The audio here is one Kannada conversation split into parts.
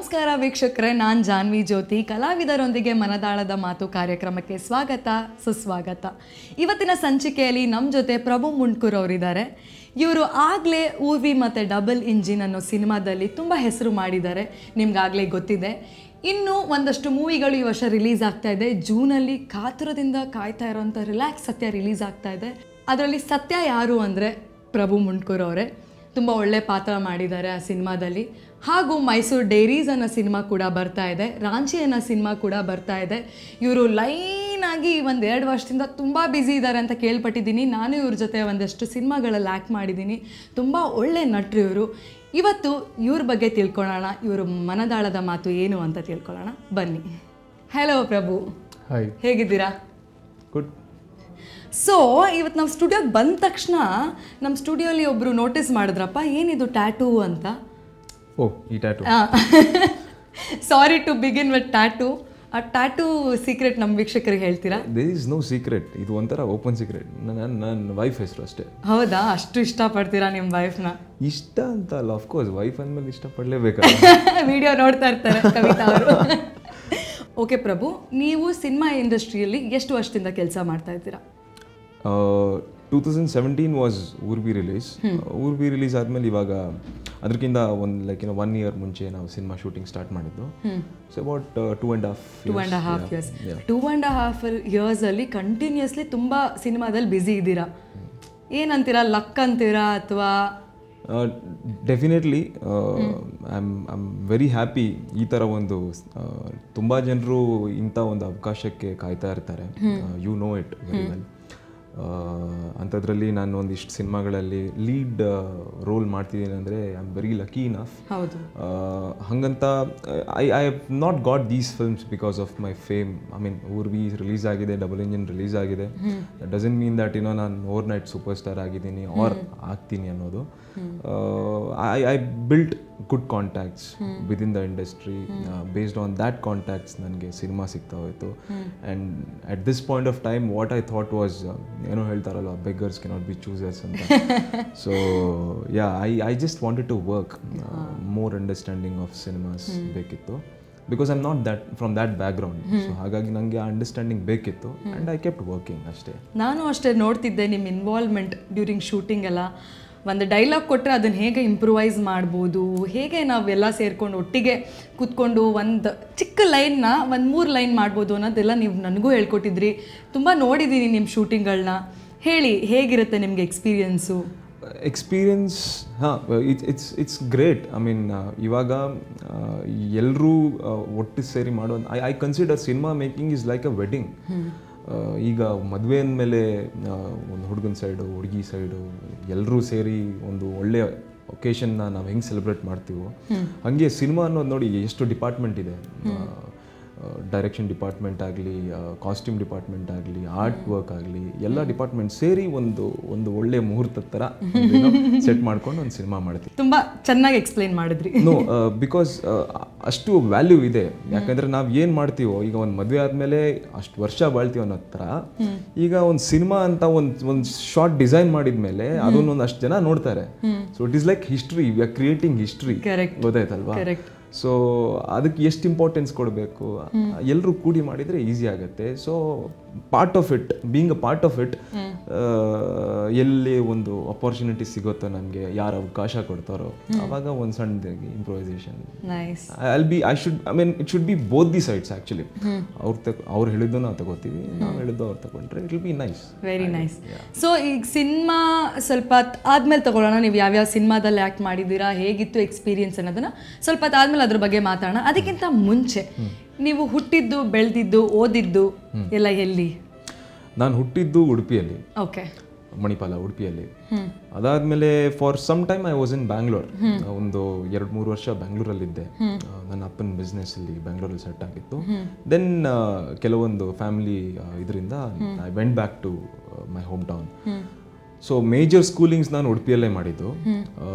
ನಮಸ್ಕಾರ ವೀಕ್ಷಕರೇ ನಾನು ಜಾನ್ವಿ ಜ್ಯೋತಿ ಕಲಾವಿದರೊಂದಿಗೆ ಮನದಾಳದ ಮಾತು ಕಾರ್ಯಕ್ರಮಕ್ಕೆ ಸ್ವಾಗತ ಸುಸ್ವಾಗತ ಇವತ್ತಿನ ಸಂಚಿಕೆಯಲ್ಲಿ ನಮ್ಮ ಜೊತೆ ಪ್ರಭು ಮುಂಡ್ಕೂರ್ ಅವರಿದ್ದಾರೆ ಇವರು ಆಗಲೇ ಊವಿ ಮತ್ತು ಡಬಲ್ ಇಂಜಿನ್ ಅನ್ನೋ ಸಿನಿಮಾದಲ್ಲಿ ತುಂಬ ಹೆಸರು ಮಾಡಿದ್ದಾರೆ ನಿಮ್ಗಾಗಲೇ ಗೊತ್ತಿದೆ ಇನ್ನು ಒಂದಷ್ಟು ಮೂವಿಗಳು ಈ ವರ್ಷ ರಿಲೀಸ್ ಆಗ್ತಾ ಇದೆ ಜೂನಲ್ಲಿ ಕಾತುರದಿಂದ ಕಾಯ್ತಾ ಇರೋಂಥ ರಿಲ್ಯಾಕ್ಸ್ ಸತ್ಯ ರಿಲೀಸ್ ಆಗ್ತಾ ಇದೆ ಅದರಲ್ಲಿ ಸತ್ಯ ಯಾರು ಅಂದರೆ ಪ್ರಭು ಮುಂಡ್ಕೂರ್ ಅವರೇ ತುಂಬ ಒಳ್ಳೆ ಪಾತ್ರ ಮಾಡಿದ್ದಾರೆ ಆ ಸಿನಿಮಾದಲ್ಲಿ ಹಾಗೂ ಮೈಸೂರು ಡೈರೀಸ್ ಅನ್ನೋ ಸಿನಿಮಾ ಕೂಡ ಬರ್ತಾ ಇದೆ ರಾಂಚಿ ಅನ್ನೋ ಸಿನಿಮಾ ಕೂಡ ಬರ್ತಾ ಇದೆ ಇವರು ಲೈನ್ ಆಗಿ ಒಂದು ಎರಡು ವರ್ಷದಿಂದ ತುಂಬ ಬ್ಯುಸಿ ಇದ್ದಾರೆ ಅಂತ ಕೇಳ್ಪಟ್ಟಿದ್ದೀನಿ ನಾನು ಇವ್ರ ಜೊತೆ ಒಂದಷ್ಟು ಸಿನಿಮಾಗಳಲ್ಲಿ ಆ್ಯಕ್ಟ್ ಮಾಡಿದ್ದೀನಿ ತುಂಬ ಒಳ್ಳೆ ನಟರು ಇವರು ಇವತ್ತು ಇವ್ರ ಬಗ್ಗೆ ತಿಳ್ಕೊಳ್ಳೋಣ ಇವರು ಮನದಾಳದ ಮಾತು ಏನು ಅಂತ ತಿಳ್ಕೊಳ್ಳೋಣ ಬನ್ನಿ ಹಲೋ ಪ್ರಭು ಹಾಯ್ ಹೇಗಿದ್ದೀರಾ ಗುಡ್ ಸೊ ಇವತ್ತು ನಾವು ಸ್ಟುಡಿಯೋಗೆ ಬಂದ ತಕ್ಷಣ ನಮ್ಮ ಸ್ಟುಡಿಯೋಲಿ ಒಬ್ಬರು ನೋಟಿಸ್ ಮಾಡಿದ್ರಪ್ಪ ಏನಿದು ಟ್ಯಾಟೂ ಅಂತ ಓ ಈ tattoo sorry to begin with tattoo ಆ ಟ್ಯಾಟೂ ಸೀಕ್ರೆಟ್ ನಮ್ಮ ವೀಕ್ಷಕರಿಗೆ ಹೇಳ್ತೀರಾ ದೇರ್ ಇಸ್ ನೋ ಸೀಕ್ರೆಟ್ ಇದು ಒಂಥರ ಓಪನ್ ಸೀಕ್ರೆಟ್ ನನ್ನ ನನ್ನ ವೈಫ್ ಹೆಸರು ಅಷ್ಟೇ ಹೌದಾ ಅಷ್ಟು ಇಷ್ಟಪಡ್ತೀರಾ ನಿಮ್ಮ ವೈಫ್ನ ಇಷ್ಟ ಅಂತ ಅಲ್ಲ ಅಫ್ಕೋರ್ಸ್ ವೈಫ್ ಅಂದಮೇಲೆ ಇಷ್ಟಪಡಲೇಬೇಕಲ್ಲ ವಿಡಿಯೋ ನೋಡ್ತಾ ಇರ್ತಾರೆ ಕವಿತಾ ಅವರು ಓಕೆ ಪ್ರಭು ನೀವು ಸಿನಿಮಾ ಇಂಡಸ್ಟ್ರಿಯಲ್ಲಿ ಎಷ್ಟು ವರ್ಷದಿಂದ ಕೆಲಸ ಮಾಡ್ತಾ ಇದ್ದೀರಾ two thousand seventeen was Urvi release Urvi release ಆದಮೇಲೆ ಇವಾಗ ಅದಕ್ಕಿಂತ ಒಂದು ಲೈಕ್ ಏನೋ ಒನ್ ಇಯರ್ ಮುಂಚೆ ನಾವು ಸಿನಿಮಾ ಶೂಟಿಂಗ್ ಸ್ಟಾರ್ಟ್ ಮಾಡಿದ್ದು so about two and half two and half years ಟೂ ಆ್ಯಂಡ್ ಹಾಫ್ ಇಯರ್ಸಲ್ಲಿ ಕಂಟಿನ್ಯೂಸ್ಲಿ ತುಂಬ ಸಿನಿಮಾದಲ್ಲಿ ಬ್ಯುಸಿ ಇದ್ದೀರಾ ಏನಂತೀರಾ ಲಕ್ ಅಂತೀರಾ ಅಥವಾ definitely I am I am very happy ಈ ಥರ ಒಂದು ತುಂಬ ಜನರು ಇಂಥ ಒಂದು ಅವಕಾಶಕ್ಕೆ ಕಾಯ್ತಾ ಇರ್ತಾರೆ you know it very well ಅಂಥದ್ರಲ್ಲಿ ನಾನು ಒಂದಿಷ್ಟು ಸಿನಿಮಾಗಳಲ್ಲಿ ಲೀಡ್ ರೋಲ್ ಮಾಡ್ತಿದ್ದೀನಿ ಅಂದರೆ I am very lucky enough ಹೌದು ಹಂಗಂತ I I have not got these films because of my fame I mean Urvi release ಆಗಿದೆ ಡಬಲ್ ಇಂಜಿನ್ ರಿಲೀಸ್ ಆಗಿದೆ ಡಸನ್ ಮೀನ್ ದಟ್ ಏನೋ ನಾನು ಓವರ್ ನೈಟ್ ಸೂಪರ್ ಸ್ಟಾರ್ ಆಗಿದ್ದೀನಿ ಆರ್ ಆಗ್ತೀನಿ ಅನ್ನೋದು I I built good contacts within the industry based on that contacts ನನಗೆ ಸಿನಿಮಾ ಸಿಗ್ತಾ ಹೋಯಿತು and at this point of time what I thought was ಏನೋ ಹೇಳ್ತಾರಲ್ಲ ಬೆಗರ್ಸ್ ಕೆನಾಟ್ ಬಿ ಚೂಸರ್ಸ್ ಅಂತ so ya I I just wanted to work more understanding of cinemas ಬೇಕಿತ್ತು because I am not that from that background so ಹಾಗಾಗಿ ನನಗೆ ಆ ಅಂಡರ್ಸ್ಟ್ಯಾಂಡಿಂಗ್ ಬೇಕಿತ್ತು ಆ್ಯಂಡ್ ಐ ಕೆಪ್ಟ್ ವರ್ಕಿಂಗ್ ಅಷ್ಟೇ ನಾನು ಅಷ್ಟೇ ನೋಡ್ತಿದ್ದೆ ನಿಮ್ಮ ಇನ್ವಾಲ್ವ್ಮೆಂಟ್ ಡ್ಯೂರಿಂಗ್ ಶೂಟಿಂಗ್ ಎಲ್ಲ ಒಂದು ಡೈಲಾಗ್ ಕೊಟ್ಟರೆ ಅದನ್ನು ಹೇಗೆ ಇಂಪ್ರೂವೈಸ್ ಮಾಡ್ಬೋದು ಹೇಗೆ ನಾವೆಲ್ಲ ಸೇರ್ಕೊಂಡು ಒಟ್ಟಿಗೆ ಕೂತ್ಕೊಂಡು ಒಂದು ಚಿಕ್ಕ ಲೈನ್ನ ಒಂದು ಮೂರು ಲೈನ್ ಮಾಡ್ಬೋದು ಅನ್ನೋದೆಲ್ಲ ನೀವು ನನಗೂ ಹೇಳ್ಕೊಟ್ಟಿದ್ರಿ ತುಂಬ ನೋಡಿದ್ದೀನಿ ನಿಮ್ಮ ಶೂಟಿಂಗ್ಗಳನ್ನ ಹೇಳಿ ಹೇಗಿರುತ್ತೆ ನಿಮಗೆ ಎಕ್ಸ್ಪೀರಿಯನ್ಸು ಎಕ್ಸ್ಪೀರಿಯನ್ಸ್ ಹಾಂ it's it's it's great I mean ಇವಾಗ ಎಲ್ಲರೂ ಒಟ್ಟು ಸೇರಿ ಮಾಡೋ I I consider cinema making is like a wedding ಈಗ ಮದುವೆ ಅಂದಮೇಲೆ ಒಂದು ಹುಡುಗನ ಸೈಡು ಹುಡುಗಿ ಸೈಡು ಎಲ್ಲರೂ ಸೇರಿ ಒಂದು ಒಳ್ಳೆಯ ಒಕೇಶನ್ನ ನಾವು ಹೆಂಗೆ ಸೆಲೆಬ್ರೇಟ್ ಮಾಡ್ತೀವೋ ಹಾಗೆ ಸಿನಿಮಾ ಅನ್ನೋದು ನೋಡಿ ಎಷ್ಟು ಡಿಪಾರ್ಟ್ಮೆಂಟ್ ಇದೆ ಡೈರೆಕ್ಷನ್ ಡಿಪಾರ್ಟ್ಮೆಂಟ್ ಆಗಲಿ ಕಾಸ್ಟ್ಯೂಮ್ ಡಿಪಾರ್ಟ್ಮೆಂಟ್ ಆಗಲಿ ಆರ್ಟ್ ವರ್ಕ್ ಆಗಲಿ ಎಲ್ಲ ಡಿಪಾರ್ಟ್ಮೆಂಟ್ ಸೇರಿ ಒಂದು ಒಂದು ಒಳ್ಳೆ ಮುಹೂರ್ತದ ಥರ ಸೆಟ್ ಮಾಡ್ಕೊಂಡು ಒಂದು ಸಿನಿಮಾ ಮಾಡ್ತೀವಿ ತುಂಬ ಚೆನ್ನಾಗಿ ಎಕ್ಸ್ಪ್ಲೈನ್ ಮಾಡಿದ್ರಿ ನೋ ಬಿಕಾಸ್ ಅಷ್ಟು ವ್ಯಾಲ್ಯೂ ಇದೆ ಯಾಕಂದ್ರೆ ನಾವು ಏನು ಮಾಡ್ತೀವೋ ಈಗ ಒಂದು ಮದುವೆ ಆದಮೇಲೆ ಅಷ್ಟು ವರ್ಷ ಬಾಳ್ತೀವಿ ಅನ್ನೋ ಥರ ಈಗ ಒಂದು ಸಿನಿಮಾ ಅಂತ ಒಂದು ಒಂದು ಶಾರ್ಟ್ ಡಿಸೈನ್ ಮಾಡಿದ್ಮೇಲೆ ಅದನ್ನ ಒಂದು ಅಷ್ಟು ಜನ ನೋಡ್ತಾರೆ so it is like history we are creating history Correct. ಗೊತ್ತಾಯ್ತಲ್ವಾ Correct. ಸೊ ಅದಕ್ಕೆ ಎಷ್ಟು ಇಂಪಾರ್ಟೆನ್ಸ್ ಕೊಡಬೇಕು ಎಲ್ಲರೂ ಕೂಡಿ ಮಾಡಿದರೆ ಈಸಿ ಆಗುತ್ತೆ so part of it being a part of it ಎಲ್ಲಿ ಒಂದು ಅಪಾರ್ಚುನಿಟಿ ಸಿಗುತ್ತೋ ನಮಗೆ ಯಾರು ಅವಕಾಶ ಕೊಡ್ತಾರೋ ಅವಾಗ ಒಂದು ಸಣ್ಣದಾಗಿ improvisation nice I'll be I should I mean it should be both the sides actually ಅವ್ರು ತಗ ಅವ್ರು ಹೇಳಿದ್ದು ನಾವು ತಗೋತೀವಿ ನಾವು ಹೇಳಿದ್ದು ಅವ್ರು ತಗೊಂಡ್ರೆ it will be nice very nice so ಈಗ ಸಿನಿಮಾ ಸ್ವಲ್ಪ ಹೊತ್ತು ಆದ್ಮೇಲೆ ತಗೊಳ್ಳೋಣ ನೀವು ಯಾವ್ಯಾವ ಸಿನಿಮಾದಲ್ಲಿ ಆ್ಯಕ್ಟ್ ಮಾಡಿದ್ದೀರಾ ಹೇಗಿತ್ತು ಎಕ್ಸ್ಪೀರಿಯನ್ಸ್ ಅನ್ನೋದನ್ನ ಸ್ವಲ್ಪ ಹೊತ್ತು ಆದ್ಮೇಲೆ ಅದ್ರ ಬಗ್ಗೆ ಮಾತಾಡೋಣ ಅದಕ್ಕಿಂತ ಮುಂಚೆ ನೀವು ಹುಟ್ಟಿದ್ದು ಬೆಳೆದಿದ್ದು ಓದಿದ್ದು ಎಲ್ಲ ಎಲ್ಲಿ ನಾನು ಹುಟ್ಟಿದ್ದು ಉಡುಪಿಯಲ್ಲಿ ಓಕೆ ಮಣಿಪಾಲ ಉಡುಪಿಯಲ್ಲಿ ಅದಾದಮೇಲೆ for some time I was in Bangalore ಒಂದು ಎರಡು ಮೂರು ವರ್ಷ ಬ್ಯಾಂಗ್ಳೂರಲ್ಲಿದ್ದೆ ನನ್ನ ಅಪ್ಪನ ಬಿಸ್ನೆಸ್ಸಲ್ಲಿ ಬ್ಯಾಂಗ್ಳೂರಲ್ಲಿ ಸೆಟ್ ಆಗಿತ್ತು ದೆನ್ ಕೆಲವೊಂದು ಫ್ಯಾಮಿಲಿ ಇದರಿಂದ I went back to my hometown so major schoolings ನಾನು ಉಡುಪಿಯಲ್ಲೇ ಮಾಡಿದ್ದು ಆ,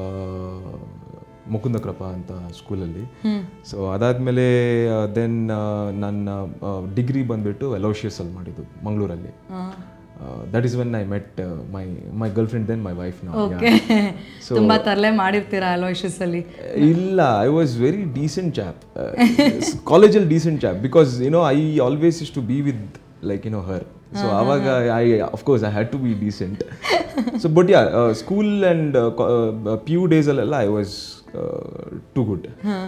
ಮುಕುಂದ ಕೃಪಾ ಅಂತ ಸ್ಕೂಲಲ್ಲಿ ಸೊ ಅದಾದಮೇಲೆ ದೆನ್ ನನ್ನ ಡಿಗ್ರಿ ಬಂದ್ಬಿಟ್ಟು ಎಲೋಷಿಯಸ್ ಅಲ್ಲಿ ಮಾಡಿದ್ದು ಮಂಗಳೂರಲ್ಲಿ that is when I met my my girlfriend then my wife ನಾವು ಓಕೆ ತುಂಬಾ ತರಲೆ ಮಾಡಿರ್ತೀರಾ ಅಲೋಷಸ್ ಅಲ್ಲಿ ಇಲ್ಲ I was very decent chap ಕಾಲೇಜಲ್ಲಿ decent chap because you know I always used to be with like you know her so ಅವಾಗ I of course I had to be decent so but ya school and P U ಡೇಸಲ್ಲೆಲ್ಲ I was too good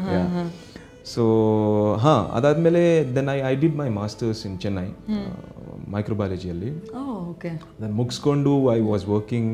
so ಹಾಂ ಅದಾದಮೇಲೆ then I I did my masters in Chennai ಮೈಕ್ರೋಬಯಾಲಜಿಯಲ್ಲಿ ಓಕೆ ನಾನು ಮುಗಿಸ್ಕೊಂಡು I was working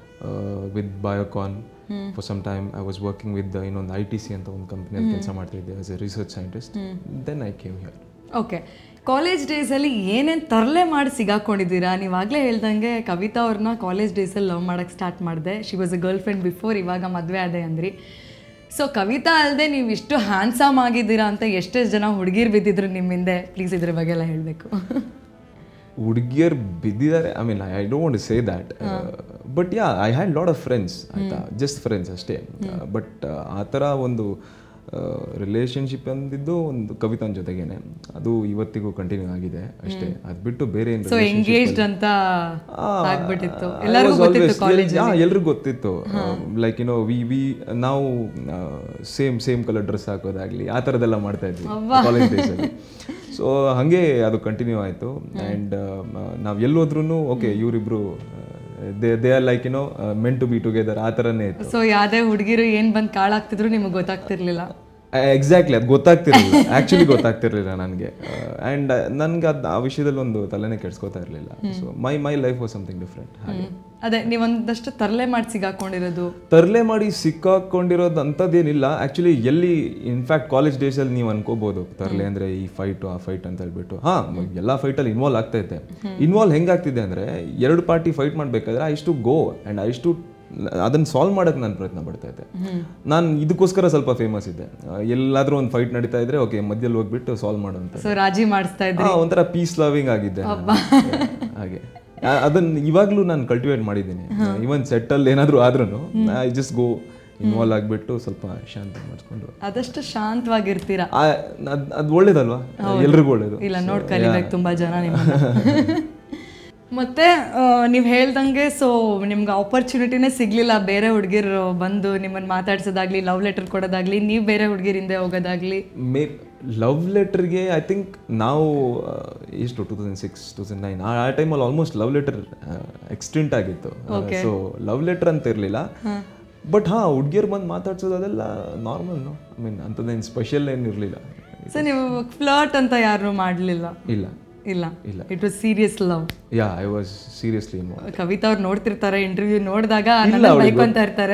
with Biocon for some time I was working with ಇನ್ನೊಂದು ಐ ಟಿ ಸಿ ಅಂತ ಒಂದು ಕಂಪ್ನಿಯಲ್ಲಿ ಕೆಲಸ ಮಾಡ್ತಿದ್ದೆ as a research scientist then I came here okay college ಡೇಸಲ್ಲಿ ಏನೇನು ತರಲೆ ಮಾಡಿ ಸಿಗಾಕೊಂಡಿದ್ದೀರಾ ನೀವಾಗಲೇ ಹೇಳ್ದಂಗೆ ಕವಿತಾ ಅವ್ರನ್ನ ಕಾಲೇಜ್ ಡೇಸಲ್ಲಿ ಲವ್ ಮಾಡೋಕ್ಕೆ ಸ್ಟಾರ್ಟ್ ಮಾಡಿದೆ she was a girlfriend before ಇವಾಗ ಮದುವೆ ಆದೆ ಅಂದ್ರಿ ಸೊ ಕವಿತಾ ಅಲ್ಲದೆ ನೀವು ಇಷ್ಟು ಹ್ಯಾಂಡ್ಸಮ್ ಆಗಿದ್ದೀರಾ ಅಂತ ಎಷ್ಟೆಷ್ಟು ಜನ ಹುಡುಗಿರು ಬಿದ್ದಿದ್ರು ನಿಮ್ಮ ಹಿಂದೆ ಪ್ಲೀಸ್ ಇದ್ರ ಬಗ್ಗೆ ಎಲ್ಲ ಹೇಳಬೇಕು ಹುಡುಗಿಯರು ಬಿದ್ದಿದ್ದಾರೆ I mean I don't want say that but ya I had lot of friends ಆಯ್ತಾ ಜಸ್ಟ್ ಫ್ರೆಂಡ್ಸ್ ಅಷ್ಟೇ ಬಟ್ ಆ ಥರ ಒಂದು ರಿಲೇಷನ್ಶಿಪ್ ಅಂದಿದ್ದು ಒಂದು ಕವಿತನ ಜೊತೆಗೇನೆ ಅದು ಇವತ್ತಿಗೂ ಕಂಟಿನ್ಯೂ ಆಗಿದೆ ಅಷ್ಟೇ ಅದು ಬಿಟ್ಟು ಬೇರೆ ಏನು ಸೊ ಎಂಗೇಜ್ಡ್ ಅಂತ ಆಗ್ಬಿಟ್ಟಿತ್ತು ಎಲ್ಲರಿಗೂ ಗೊತ್ತಿತ್ತು ಕಾಲೇಜ್ ಎಲ್ರಿಗೂ ಗೊತ್ತಿತ್ತು ಲೈಕ್ ಯುನೋ ವಿ ವಿ ನಾವು ಸೇಮ್ ಸೇಮ್ ಕಲರ್ ಡ್ರೆಸ್ ಹಾಕೋದಾಗ್ಲಿ ಆ ಥರದ್ದೆಲ್ಲ ಮಾಡ್ತಾ ಇದ್ವಿ ಕಾಲೇಜ್ ಡೇಸಲ್ಲಿ ಸೊ ಹಾಗೆ ಅದು ಕಂಟಿನ್ಯೂ ಆಯಿತು ಆ್ಯಂಡ್ ನಾವು ಎಲ್ಲೋದ್ರೂ ಓಕೆ ಇವರಿಬ್ರು they they are like you know meant to be together ಆ ಥರನೇ ಇತ್ತು ಸೊ ಯಾವುದೇ ಹುಡುಗಿರು ಏನು ಬಂದು ಕಾಳಾಗ್ತಿದ್ರು ನಿಮಗೆ ಗೊತ್ತಾಗ್ತಿರ್ಲಿಲ್ಲ ಎಕ್ಸಾಕ್ಟ್ಲಿ ಅದು ಗೊತ್ತಾಗ್ತಿರ್ಲಿಲ್ಲ ಆ್ಯಕ್ಚುಲಿ ಗೊತ್ತಾಗ್ತಿರ್ಲಿಲ್ಲ ನನಗೆ ಆ್ಯಂಡ್ ನನಗೆ ಅದು ಆ ವಿಷಯದಲ್ಲಿ ಒಂದು ತಲೆನೇ ಕೆಡ್ಸ್ಕೊತಾ ಇರಲಿಲ್ಲ so my my life was something different ಹಾಗೆ ಅದೇ ನೀವೊಂದಷ್ಟು ತರಲೆ ಮಾಡಿ ಸಿಗಾಕೊಂಡಿರೋದು ತರಲೆ ಮಾಡಿ ಸಿಕ್ಕಾಕೊಂಡಿರೋದು ಅಂಥದ್ದೇನಿಲ್ಲ ಆ್ಯಕ್ಚುಲಿ ಎಲ್ಲಿ ಇನ್ಫ್ಯಾಕ್ಟ್ ಕಾಲೇಜ್ ಡೇಸಲ್ಲಿ ನೀವು ಅನ್ಕೋಬೋದು ತರಲೆ ಅಂದರೆ ಈ ಫೈಟು ಆ ಫೈಟ್ ಅಂತ ಹೇಳ್ಬಿಟ್ಟು ಹಾಂ ಎಲ್ಲ ಫೈಟಲ್ಲಿ ಇನ್ವಾಲ್ವ್ ಆಗ್ತಾ ಇದ್ದೆ ಇನ್ವಾಲ್ವ್ ಹೆಂಗಾಗ್ತಿದೆ ಅಂದರೆ ಎರಡು ಪಾರ್ಟಿ ಫೈಟ್ ಮಾಡಬೇಕಾದ್ರೆ I to go and I to ಅದನ್ನು ಸಾಲ್ವ್ ಮಾಡೋಕ್ಕೆ ನಾನು ಪ್ರಯತ್ನ ಪಡ್ತಾ ಇದ್ದೆ ನಾನು ಇದಕ್ಕೋಸ್ಕರ ಸ್ವಲ್ಪ ಫೇಮಸ್ ಇದ್ದೆ ಎಲ್ಲಾದರೂ ಒಂದು ಫೈಟ್ ನಡೀತಾ ಇದ್ರೆ ಓಕೆ ಮಧ್ಯದಲ್ಲಿ ಹೋಗ್ಬಿಟ್ಟು ಸಾಲ್ವ್ ಮಾಡೋಂಥ ಸೊ ರಾಜಿ ಮಾಡಿಸ್ತಾ ಇದ್ದೆ ಹಾ, ಒಂಥರ ಪೀಸ್ ಲವಿಂಗ್ ಆಗಿದ್ದೆ ನಾನು. ಹಾಗೆ ಆ- ಅದನ್ನ ಇವಾಗ್ಲೂ ನಾನು ಕಲ್ಟಿವೇಟ್ ಮಾಡಿದ್ದೀನಿ ಇವನ್ ಸೆಟ್ಟಲ್ಲಿ ಏನಾದರೂ ಆದ್ರೂ ಐ ಜಸ್ಟ್ ಗೋ ಇನ್ವಾಲ್ವ್ ಆಗಿಬಿಟ್ಟು ಸ್ವಲ್ಪ ಶಾಂತ ಮಾಡಿಸ್ಕೊಂಡು ಆದಷ್ಟು ಶಾಂತವಾಗಿರ್ತೀರಾ ಅದು ಒಳ್ಳೇದಲ್ವಾ ಎಲ್ರಿಗೂ ಒಳ್ಳೇದು ಇಲ್ಲ ನೋಡ್ ಕಲಿಬೇಕು ತುಂಬಾ ಜನ ನಿಮ್ಮನ್ನ ಮತ್ತೆ ನೀವು ಹೇಳ್ದಂಗೆ ಸೊ ನಿಮ್ಗೆ ಆಪರ್ಚುನಿಟಿನೇ ಸಿಗ್ಲಿಲ್ಲ ಬೇರೆ ಹುಡುಗಿರು ಬಂದು ನಿಮ್ಮನ್ನ ಮಾತಾಡ್ಸೋದಾಗ್ಲಿ ಲವ್ ಲೆಟರ್ ಕೊಡೋದಾಗ್ಲಿ ನೀವು ಬೇರೆ ಹುಡುಗಿರ ಹಿಂದೆ ಹೋಗೋದಾಗ್ಲಿ ಮೇ ಲವ್ ಲೆಟರ್ಗೆ ಐ ಥಿಂಕ್ ನಾವು ಆ, ಎಷ್ಟು two thousand six two thousand nine ಆ ಟೈಮಲ್ಲಿ ಆಲ್ಮೋಸ್ಟ್ ಲವ್ ಲೆಟರ್ ಎಕ್ಸ್ಟೆಂಟ್ ಆಗಿತ್ತು ಸೊ ಲವ್ ಲೆಟರ್ ಅಂತ ಇರಲಿಲ್ಲ ಬಟ್ ಹಾಂ ಹುಡುಗಿಯರು ಬಂದು ಮಾತಾಡ್ಸೋದು ಅದೆಲ್ಲ ನಾರ್ಮಲ್ ಐ ಮೀನ್ ಅಂಥದ್ದೇನು ಸ್ಪೆಷಲ್ ಏನು ಇರಲಿಲ್ಲ ಸೊ ನೀವು ಫ್ಲರ್ಟ್ ಅಂತ ಯಾರು ಮಾಡಲಿಲ್ಲ ಇಲ್ಲ ಇಲ್ಲ ಇಲ್ಲ. It was serious love ya I was seriously involve Kavitha ಅವ್ರು ನೋಡ್ತಿರ್ತಾರೆ ಇಂಟರ್ವ್ಯೂ ನೋಡಿದಾಗ ಇಲ್ಲ, ಅವ್ಳಿಗೆ ಬೈಕೊಂತ ಇರ್ತಾರೆ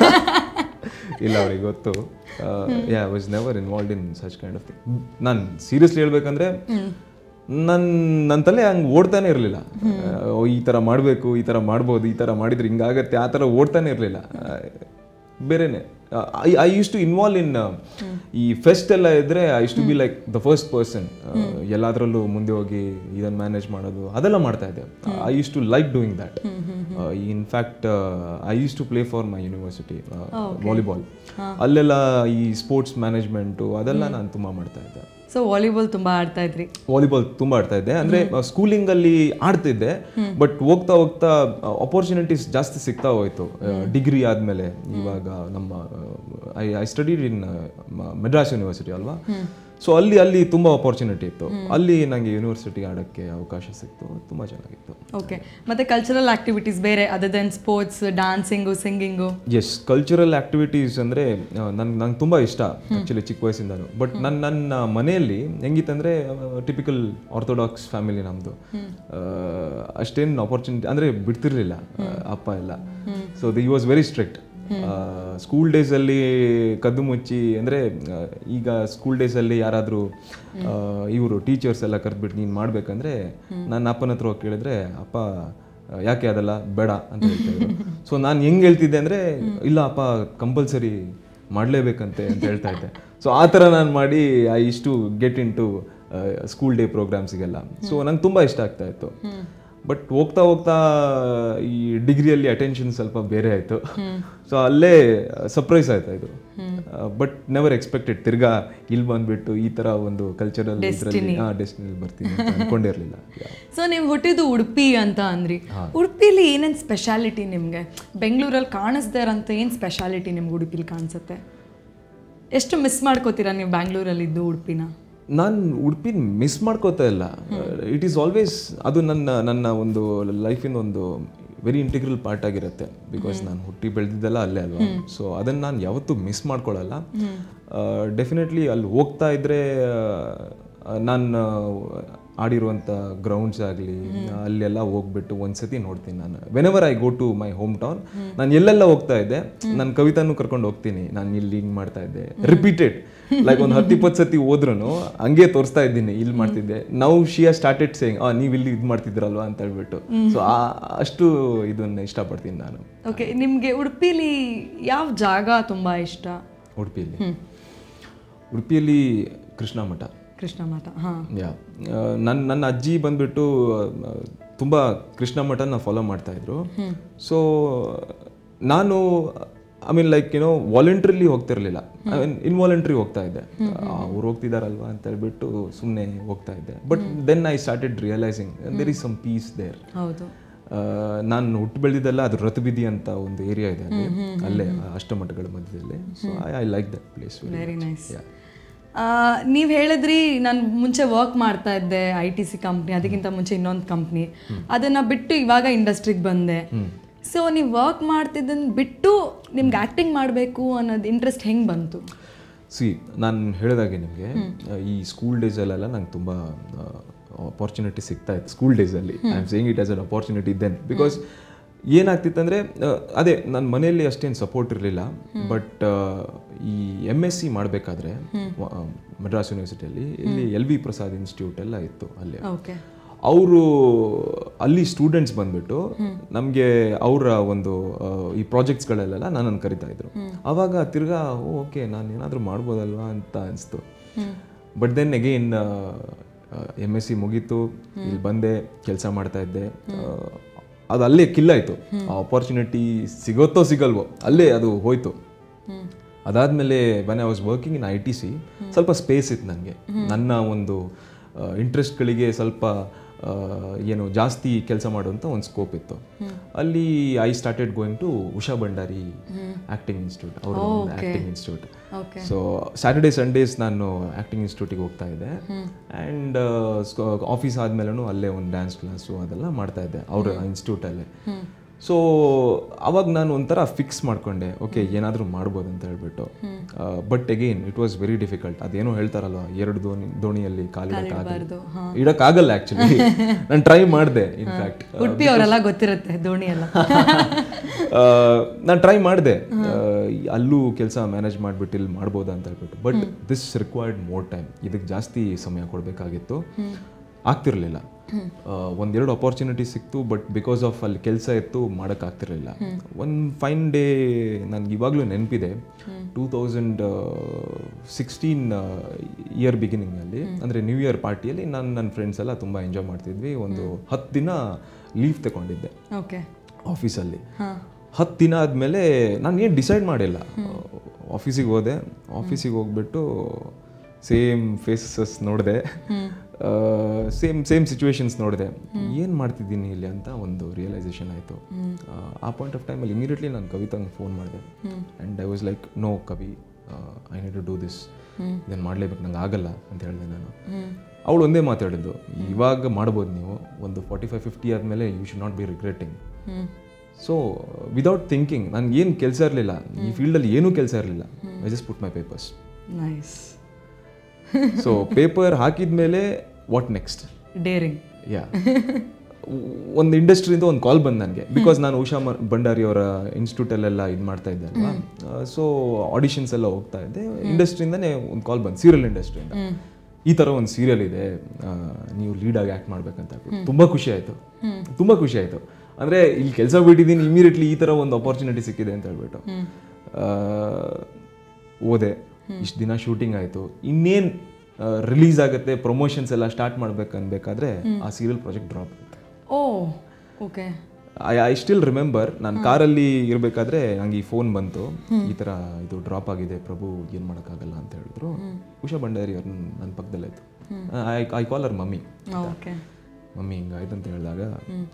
ಇಲ್ಲ ಅವ್ರಿಗೆ ಗೊತ್ತು ya was never involve in such kind of thing ನಾನು ಸೀರಿಯಸ್ಲಿ ಹೇಳ್ಬೇಕಂದ್ರೆ ನನ್ನ ನನ್ನ ತಲೆ ಹಂಗೆ ಓಡ್ತಾನೆ ಇರಲಿಲ್ಲ ಈ ಥರ ಮಾಡಬೇಕು ಈ ಥರ ಮಾಡ್ಬೋದು ಈ ಥರ ಮಾಡಿದ್ರೆ ಹಿಂಗಾಗತ್ತೆ ಆ ಥರ ಓಡ್ತಾನೆ ಇರಲಿಲ್ಲ ಬೇರೆನೆ I I use to involve in ಈ ಫೆಸ್ಟ್ ಎಲ್ಲ ಇದ್ರೆ I use to be like the first person ಎಲ್ಲದರಲ್ಲೂ ಮುಂದೆ ಹೋಗಿ ಇದನ್ನು ಮ್ಯಾನೇಜ್ ಮಾಡೋದು ಅದೆಲ್ಲ ಮಾಡ್ತಾ ಇದ್ದೆ I use to like doing that in fact I use to play for my university volleyball ಅಲ್ಲೆಲ್ಲ ಈ ಸ್ಪೋರ್ಟ್ಸ್ ಮ್ಯಾನೇಜ್ಮೆಂಟು ಅದೆಲ್ಲ ನಾನು ತುಂಬ ಮಾಡ್ತಾ ಇದ್ದೆ ಸೊ ವಾಲಿಬಾಲ್ ತುಂಬಾ ಆಡ್ತಾ ಇದ್ರಿ ವಾಲಿಬಾಲ್ ತುಂಬ ಆಡ್ತಾ ಇದ್ದೆ ಅಂದರೆ ಸ್ಕೂಲಿಂಗಲ್ಲಿ ಆಡ್ತಿದ್ದೆ ಬಟ್ ಹೋಗ್ತಾ ಹೋಗ್ತಾ ಅಪರ್ಚುನಿಟೀಸ್ ಜಾಸ್ತಿ ಸಿಗ್ತಾ ಹೋಯ್ತು ಡಿಗ್ರಿ ಆದಮೇಲೆ ಇವಾಗ ನಮ್ಮ I I studied in Madras university ಅಲ್ವಾ ಸೊ ಅಲ್ಲಿ ಅಲ್ಲಿ ತುಂಬ ಅಪರ್ಚುನಿಟಿ ಇತ್ತು ಅಲ್ಲಿ ನನಗೆ ಯೂನಿವರ್ಸಿಟಿ ಆಡೋಕ್ಕೆ ಅವಕಾಶ ಸಿಕ್ತು ತುಂಬ ಚೆನ್ನಾಗಿತ್ತು ಓಕೆ ಮತ್ತೆ ಕಲ್ಚರಲ್ ಆಕ್ಟಿವಿಟೀಸ್ ಬೇರೆ other than sports dancing singing yes cultural activities ಅಂದರೆ ನನ್ಗೆ ನಂಗೆ ತುಂಬ ಇಷ್ಟ ಆ್ಯಕ್ಚುಲಿ ಚಿಕ್ಕ ವಯಸ್ಸಿಂದನೂ ಬಟ್ ನನ್ನ ನನ್ನ ಮನೆಯಲ್ಲಿ ಹೆಂಗಿತ್ತಂದರೆ ಟಿಪಿಕಲ್ ಆರ್ಥೋಡಾಕ್ಸ್ ಫ್ಯಾಮಿಲಿ ನಮ್ಮದು ಅಷ್ಟೇನು ಆಪರ್ಚುನಿಟಿ ಅಂದರೆ ಬಿಡ್ತಿರ್ಲಿಲ್ಲ ಆ, ಅಪ್ಪ ಎಲ್ಲ so the was very strict school ಡೇಸಲ್ಲಿ ಕದ್ದು ಮುಚ್ಚಿ ಅಂದರೆ ಈಗ ಸ್ಕೂಲ್ ಡೇಸಲ್ಲಿ ಯಾರಾದರೂ ಇವರು ಟೀಚರ್ಸ್ ಎಲ್ಲ ಕರೆದ್ಬಿಟ್ಟು ನೀನು ಮಾಡಬೇಕಂದ್ರೆ ನನ್ನ ಅಪ್ಪನ ಹತ್ರ ಹೋಗಿ ಕೇಳಿದ್ರೆ ಅಪ್ಪ ಯಾಕೆ ಅದೆಲ್ಲ ಬೇಡ ಅಂತ ಹೇಳ್ತಾ ಸೊ ನಾನು ಹೆಂಗೆ ಹೇಳ್ತಿದ್ದೆ ಅಂದರೆ ಇಲ್ಲ ಅಪ್ಪ ಕಂಪಲ್ಸರಿ ಮಾಡಲೇಬೇಕಂತೆ ಅಂತ ಹೇಳ್ತಾ ಇದ್ದೆ ಸೊ ಆ ಥರ ನಾನು ಮಾಡಿ ಐ ಇಷ್ಟು get into school day ಪ್ರೋಗ್ರಾಮ್ಸಿಗೆಲ್ಲ ಸೊ ನಂಗೆ ತುಂಬ ಇಷ್ಟ ಆಗ್ತಾ ಇತ್ತು ಬಟ್ ಹೋಗ್ತಾ ಹೋಗ್ತಾ ಈ ಡಿಗ್ರಿಯಲ್ಲಿ ಅಟೆನ್ಷನ್ ಸ್ವಲ್ಪ ಬೇರೆ ಆಯಿತು ಸೊ ಅಲ್ಲೇ ಸರ್ಪ್ರೈಸ್ ಆಯ್ತಾ ಇದು ಬಟ್ ನೆವರ್ ಎಕ್ಸ್ಪೆಕ್ಟೆಡ್ ತಿರ್ಗಾ ಇಲ್ಲಿ ಬಂದ್ಬಿಟ್ಟು ಈ ಥರ ಒಂದು ಕಲ್ಚರಲ್ ಇದರಲ್ಲಿ ಡೆಸ್ಟಿನಿ ಬರ್ತೀನಿ ಅಂತ ಅನ್ಕೊಂಡಿರ್ಲಿಲ್ಲ ಸೊ ನೀವು ಹುಟ್ಟಿದ್ದು ಉಡುಪಿ ಅಂತ ಅಂದ್ರಿ ಉಡುಪಿಲಿ ಏನೇನು ಸ್ಪೆಷಾಲಿಟಿ ನಿಮಗೆ ಬೆಂಗಳೂರಲ್ಲಿ ಕಾಣಿಸ್ದೇ ಇರೋಂಥ ಏನು ಸ್ಪೆಷಾಲಿಟಿ ನಿಮ್ಗೆ ಉಡುಪಿಲಿ ಕಾಣಿಸುತ್ತೆ ಎಷ್ಟು ಮಿಸ್ ಮಾಡ್ಕೋತೀರಾ ನೀವು ಬ್ಯಾಂಗ್ಳೂರಲ್ಲಿದ್ದು ಉಡುಪಿನ ನಾನು ಉಡುಪಿನ ಮಿಸ್ ಮಾಡ್ಕೋತಾ ಇಲ್ಲ ಇಟ್ ಈಸ್ ಆಲ್ವೇಸ್ ಅದು ನನ್ನ ನನ್ನ ಒಂದು ಲೈಫಿನ ಒಂದು ವೆರಿ ಇಂಟಿಗ್ರಲ್ ಪಾರ್ಟ್ ಆಗಿರುತ್ತೆ ಬಿಕಾಸ್ ನಾನು ಹುಟ್ಟಿ ಬೆಳೆದಿದ್ದೆಲ್ಲ ಅಲ್ಲೇ ಅಲ್ವಾ ಸೊ ಅದನ್ನು ನಾನು ಯಾವತ್ತೂ ಮಿಸ್ ಮಾಡ್ಕೊಳ್ಳಲ್ಲ ಡೆಫಿನೆಟ್ಲಿ ಅಲ್ಲಿ ಹೋಗ್ತಾ ಇದ್ರೆ ನಾನು ಆಡಿರುವಂಥ ಗ್ರೌಂಡ್ಸ್ ಆಗಲಿ ಅಲ್ಲೆಲ್ಲ ಹೋಗ್ಬಿಟ್ಟು ಒಂದ್ಸತಿ ನೋಡ್ತೀನಿ ನಾನು whenever I go to my hometown ನಾನು ಎಲ್ಲೆಲ್ಲ ಹೋಗ್ತಾ ಇದ್ದೆ ನನ್ನ ಕವಿತಾನು ಕರ್ಕೊಂಡು ಹೋಗ್ತೀನಿ ನಾನು ಇಲ್ಲಿ ಹಿಂಗೆ ಮಾಡ್ತಾ ಇದ್ದೆ ರಿಪೀಟೆಡ್ ಲೈಕ್ ಒಂದು ಹತ್ತು ಇಪ್ಪತ್ತು ಸತಿ ಹೋದ್ರೂ ಹಂಗೆ ತೋರಿಸ್ತಾ ಇದ್ದೀನಿ ಇಲ್ಲಿ ಮಾಡ್ತಿದ್ದೆ ನಾವು ಶಿ ಆರ್ ಸ್ಟಾರ್ಟೆಡ್ ಸೇಯಿಂಗ್ ಆ ನೀವು ಇಲ್ಲಿ ಇದು ಮಾಡ್ತಿದ್ರಲ್ವಾ ಅಂತ ಹೇಳ್ಬಿಟ್ಟು ಸೊ ಅಷ್ಟು ಇದನ್ನ ಇಷ್ಟಪಡ್ತೀನಿ ನಾನು ಓಕೆ ನಿಮಗೆ ಉಡುಪಿಲಿ ಯಾವ ಜಾಗ ತುಂಬ ಇಷ್ಟ ಉಡುಪಿಯಲ್ಲಿ ಉಡುಪಿಯಲ್ಲಿ ಕೃಷ್ಣ ಮಠ ಕೃಷ್ಣ ಮಠ ಹಾಂ ಯಾ ನನ್ನ ನನ್ನ ಅಜ್ಜಿ ಬಂದ್ಬಿಟ್ಟು ತುಂಬ ಕೃಷ್ಣ ಮಠನ ಫಾಲೋ ಮಾಡ್ತಾ ಇದ್ರು ಸೊ ನಾನು ಐ ಮೀನ್ ಲೈಕ್ ಏನೋ ವಾಲಂಟ್ರಿಲಿ ಹೋಗ್ತಿರ್ಲಿಲ್ಲ ಐ ಮೀನ್ ಇನ್ವಾಲಂಟ್ರಿ ಹೋಗ್ತಾ ಇದ್ದೆ ಅವ್ರು ಹೋಗ್ತಿದಾರಲ್ವಾ ಅಂತ ಹೇಳ್ಬಿಟ್ಟು ಸುಮ್ಮನೆ ಹೋಗ್ತಾ ಇದ್ದೆ but then I started realising there is some peace there ಹೌದು ನಾನು ಹುಟ್ಟು ಬೆಳೆದಿದ್ದೆಲ್ಲ ಅದು ರಥಬಿದಿ ಅಂತ ಒಂದು ಏರಿಯಾ ಇದೆ ಅಲ್ಲಿ ಅಲ್ಲೇ ಅಷ್ಟಮಠಗಳ ಮಧ್ಯದಲ್ಲಿ so I I like that place very nice ನೀವು ಹೇಳಿದ್ರಿ ನಾನು ಮುಂಚೆ ವರ್ಕ್ ಮಾಡ್ತಾ ಇದ್ದೆ ಐ ಟಿ ಸಿ ಕಂಪ್ನಿ ಅದಕ್ಕಿಂತ ಮುಂಚೆ ಇನ್ನೊಂದು ಕಂಪ್ನಿ ಅದನ್ನ ಬಿಟ್ಟು ಇವಾಗ ಇಂಡಸ್ಟ್ರಿಗೆ ಬಂದೆ ಸೊ ನೀವು ವರ್ಕ್ ಮಾಡ್ತಿದ್ದನ್ನು ಬಿಟ್ಟು ನಿಮ್ಗೆ ಆ್ಯಕ್ಟಿಂಗ್ ಮಾಡಬೇಕು ಅನ್ನೋದು ಇಂಟ್ರೆಸ್ಟ್ ಹೆಂಗೆ ಬಂತು ಸಿ ನಾನು ಹೇಳಿದಾಗೆ ನಿಮಗೆ ಈ ಸ್ಕೂಲ್ ಡೇಸಲ್ಲೆಲ್ಲ ನಂಗೆ ತುಂಬ ಅಪಾರ್ಚುನಿಟಿ ಸಿಗ್ತಾ ಇತ್ತು ಸ್ಕೂಲ್ ಡೇಸಲ್ಲಿ I am saying it as an opportunity then because ಏನಾಗ್ತಿತ್ತಂದರೆ ಅದೇ ನನ್ನ ಮನೆಯಲ್ಲಿ ಅಷ್ಟೇನು ಸಪೋರ್ಟ್ ಇರಲಿಲ್ಲ ಬಟ್ ಈ ಎಮ್ ಎಸ್ ಸಿ ಮಾಡಬೇಕಾದ್ರೆ ಮದ್ರಾಸ್ ಯೂನಿವರ್ಸಿಟಿಯಲ್ಲಿ ಇಲ್ಲಿ ಎಲ್ ವಿ ಪ್ರಸಾದ್ ಇನ್ಸ್ಟಿಟ್ಯೂಟ್ ಎಲ್ಲ ಇತ್ತು ಅಲ್ಲಿ ಓಕೆ ಅವರು ಅಲ್ಲಿ ಸ್ಟೂಡೆಂಟ್ಸ್ ಬಂದ್ಬಿಟ್ಟು ನಮಗೆ ಅವರ ಒಂದು ಆ, ಈ ಪ್ರಾಜೆಕ್ಟ್ಸ್ಗಳಲ್ಲೆಲ್ಲ ನನ್ನನ್ನು ಕರಿತಾ ಇದ್ರು ಅವಾಗ ತಿರ್ಗಾ ಓಕೆ ನಾನು ಏನಾದರೂ ಮಾಡ್ಬೋದಲ್ವಾ ಅಂತ ಅನಿಸ್ತು but then again M S C ಮುಗೀತು ಇಲ್ಲಿ ಬಂದೆ ಕೆಲಸ ಮಾಡ್ತಾ ಇದ್ದೆ ಆ, ಅದು ಅಲ್ಲೇ ಕಿಲ್ಲಾಯಿತು ಆ ಅಪಾರ್ಚುನಿಟಿ ಸಿಗುತ್ತೋ ಸಿಗಲ್ವೋ ಅಲ್ಲೇ ಅದು ಹೋಯ್ತು ಅದಾದಮೇಲೆ when I was working in I T C ಸ್ವಲ್ಪ ಸ್ಪೇಸ್ ಇತ್ತು ನನಗೆ ನನ್ನ ಒಂದು ಇಂಟ್ರೆಸ್ಟ್ಗಳಿಗೆ ಸ್ವಲ್ಪ ಆ, ಏನು ಜಾಸ್ತಿ ಕೆಲಸ ಮಾಡುವಂಥ ಒಂದು ಸ್ಕೋಪ್ ಇತ್ತು ಅಲ್ಲಿ I started going to Usha Bhandari acting institute ಅವರು acting institute okay so Saturday Sundays ನಾನು ಆ್ಯಕ್ಟಿಂಗ್ ಇನ್ಸ್ಟಿಟ್ಯೂಟಿಗೆ ಹೋಗ್ತಾ ಇದ್ದೆ ಆ್ಯಂಡ್ ಆಫೀಸ್ ಆದಮೇಲೂ ಅಲ್ಲೇ ಒಂದು ಡ್ಯಾನ್ಸ್ ಕ್ಲಾಸು ಅದೆಲ್ಲ ಮಾಡ್ತಾ ಇದ್ದೆ ಅವ್ರ ಇನ್ಸ್ಟಿಟ್ಯೂಟಲ್ಲೇ ಸೊ ಅವಾಗ ನಾನು ಒಂಥರ ಫಿಕ್ಸ್ ಮಾಡ್ಕೊಂಡೆ ಓಕೆ ಏನಾದರೂ ಮಾಡ್ಬೋದು ಅಂತ ಹೇಳ್ಬಿಟ್ಟು but again it was very difficult ಅದೇನೋ ಹೇಳ್ತಾರಲ್ವ ಎರಡು ದೋಣಿ ದೋಣಿಯಲ್ಲಿ ಕಾಲಿಡಕ್ಕಾಗಲ್ಲ ಇಡಕ್ಕಾಗಲ್ಲ ಆ್ಯಕ್ಚುಲಿ ನಾನು ಟ್ರೈ ಮಾಡಿದೆ ಇನ್ಫ್ಯಾಕ್ಟ್ ಉಡುಪಿ ಅವರೆಲ್ಲ ಗೊತ್ತಿರುತ್ತೆ ದೋಣಿ ಎಲ್ಲ ನಾನು ಟ್ರೈ ಮಾಡಿದೆ ಅಲ್ಲೂ ಕೆಲಸ ಮ್ಯಾನೇಜ್ ಮಾಡಿಬಿಟ್ಟು ಇಲ್ಲಿ ಮಾಡ್ಬೋದಾ ಅಂತ ಹೇಳ್ಬಿಟ್ಟು but this required more time ಇದಕ್ಕೆ ಜಾಸ್ತಿ ಸಮಯ ಕೊಡಬೇಕಾಗಿತ್ತು ಆಗ್ತಿರ್ಲಿಲ್ಲ ಒಂದೆರಡು ಅಪಾರ್ಚುನಿಟಿ ಸಿಕ್ತು ಬಟ್ ಬಿಕಾಸ್ ಆಫ್ ಅಲ್ಲಿ ಕೆಲಸ ಇತ್ತು ಮಾಡೋಕ್ಕಾಗ್ತಿರ್ಲಿಲ್ಲ ಒಂದು ಫೈನ್ ಡೇ ನನಗೆ ಇವಾಗಲೂ ನೆನಪಿದೆ ಟೂ ತೌಸಂಡ್ ಸಿಕ್ಸ್ಟೀನ್ ಇಯರ್ ಬಿಗಿನಿಂಗಲ್ಲಿ ಅಂದರೆ ನ್ಯೂ ಇಯರ್ ಪಾರ್ಟಿಯಲ್ಲಿ ನಾನು ನನ್ನ ಫ್ರೆಂಡ್ಸ್ ಎಲ್ಲ ತುಂಬ ಎಂಜಾಯ್ ಮಾಡ್ತಿದ್ವಿ ಒಂದು ಹತ್ತು ದಿನ ಲೀವ್ ತಗೊಂಡಿದ್ದೆ ಓಕೆ ಆಫೀಸಲ್ಲಿ ಹತ್ತು ದಿನ ಆದಮೇಲೆ ನಾನು ಏನು ಡಿಸೈಡ್ ಮಾಡಿಲ್ಲ ಆಫೀಸಿಗೆ ಹೋದೆ ಆಫೀಸಿಗೆ ಹೋಗ್ಬಿಟ್ಟು ಸೇಮ್ ಫೇಸಸ್ ನೋಡಿದೆ ಸೇಮ್ ಸೇಮ್ ಸಿಚುವೇಶನ್ಸ್ ನೋಡಿದೆ ಏನು ಮಾಡ್ತಿದ್ದೀನಿ ಇಲ್ಲಿ ಅಂತ ಒಂದು ರಿಯಲೈಸೇಷನ್ ಆಯಿತು ಆ ಪಾಯಿಂಟ್ ಆಫ್ ಟೈಮಲ್ಲಿ ಇಮಿಡಿಯೇಟ್ಲಿ ನಾನು ಕವಿತಂಗೆ ಫೋನ್ ಮಾಡಿದೆ and I was like no Kavi I need to do this ಇದನ್ನು ಮಾಡಲೇಬೇಕು ನಂಗೆ ಆಗಲ್ಲ ಅಂತ ಹೇಳಿದೆ ನಾನು ಅವಳು ಒಂದೇ ಮಾತಾಡಿದ್ದು ಇವಾಗ ಮಾಡ್ಬೋದು ನೀವು ಒಂದು ಫಾರ್ಟಿ ಫೈವ್ ಫಿಫ್ಟಿ ಆದಮೇಲೆ you should not be regretting so without thinking ನನಗೆ ಏನು ಕೆಲಸ ಇರಲಿಲ್ಲ ಈ ಫೀಲ್ಡಲ್ಲಿ ಏನೂ ಕೆಲಸ ಇರಲಿಲ್ಲ I just put my papers nice so paper ಹಾಕಿದ ಮೇಲೆ ವಾಟ್ ನೆಕ್ಸ್ಟ್ ಡೇರಿಂಗ್ ಯಾ ಒಂದು ಇಂಡಸ್ಟ್ರಿಯಿಂದ ಒಂದು ಕಾಲ್ ಬಂದು ನನಗೆ ಬಿಕಾಸ್ ನಾನು ಉಷಾ ಮ- ಭಂಡಾರಿ ಅವರ ಇನ್ಸ್ಟಿಟ್ಯೂಟಲ್ಲೆಲ್ಲ ಇದು ಮಾಡ್ತಾ ಇದ್ದೆ ಅಲ್ವಾ ಸೊ ಆಡಿಷನ್ಸ್ ಎಲ್ಲ ಹೋಗ್ತಾ ಇದ್ದೆ ಇಂಡಸ್ಟ್ರಿಯಿಂದನೇ ಒಂದು ಕಾಲ್ ಬಂದು ಸೀರಿಯಲ್ ಇಂಡಸ್ಟ್ರಿಯಿಂದ ಈ ಥರ ಒಂದು ಸೀರಿಯಲ್ ಇದೆ ಆ, ನೀವು ಲೀಡಾಗಿ ಆ್ಯಕ್ಟ್ ಮಾಡ್ಬೇಕಂತ ಹೇಳ್ಬಿಟ್ಟು ತುಂಬ ಖುಷಿ ಆಯಿತು ತುಂಬ ಖುಷಿ ಆಯಿತು ಅಂದರೆ ಇಲ್ಲಿ ಕೆಲಸ ಬಿಟ್ಟಿದ್ದೀನಿ ಇಮಿಡಿಯೇಟ್ಲಿ ಈ ಥರ ಒಂದು ಅಪಾರ್ಚುನಿಟಿ ಸಿಕ್ಕಿದೆ ಅಂತ ಹೇಳ್ಬಿಟ್ಟು ಆ, ಓದೆ ಇಷ್ಟು ದಿನ ಶೂಟಿಂಗ್ ಆಯಿತು ಇನ್ನೇನು ರಿಲೀಸ್ ಆಗುತ್ತೆ ಪ್ರಮೋಷನ್ಸ್ ಎಲ್ಲ ಸ್ಟಾರ್ಟ್ ಮಾಡ್ಬೇಕು ಅನ್ಬೇಕಾದ್ರೆ ಆ ಸೀರಿಯಲ್ ಪ್ರಾಜೆಕ್ಟ್ ಡ್ರಾಪ್ ಆಗುತ್ತೆ oh okay I I still remember ನಾನು ಕಾರಲ್ಲಿ ಇರಬೇಕಾದ್ರೆ ನಂಗೆ ಈ ಫೋನ್ ಬಂತು ಈ ಥರ ಇದು ಡ್ರಾಪ್ ಆಗಿದೆ ಪ್ರಭು ಏನು ಮಾಡೋಕ್ಕಾಗಲ್ಲ ಅಂತ ಹೇಳಿದ್ರು ಉಷಾ ಭಂಡಾರಿ ಅವ್ರು ನನ್ನ ಪಕ್ಕದಲ್ಲೇ ಇತ್ತು I I call our mummy okay mummy ಹಿಂಗಾಯ್ತು ಅಂತ ಹೇಳಿದಾಗ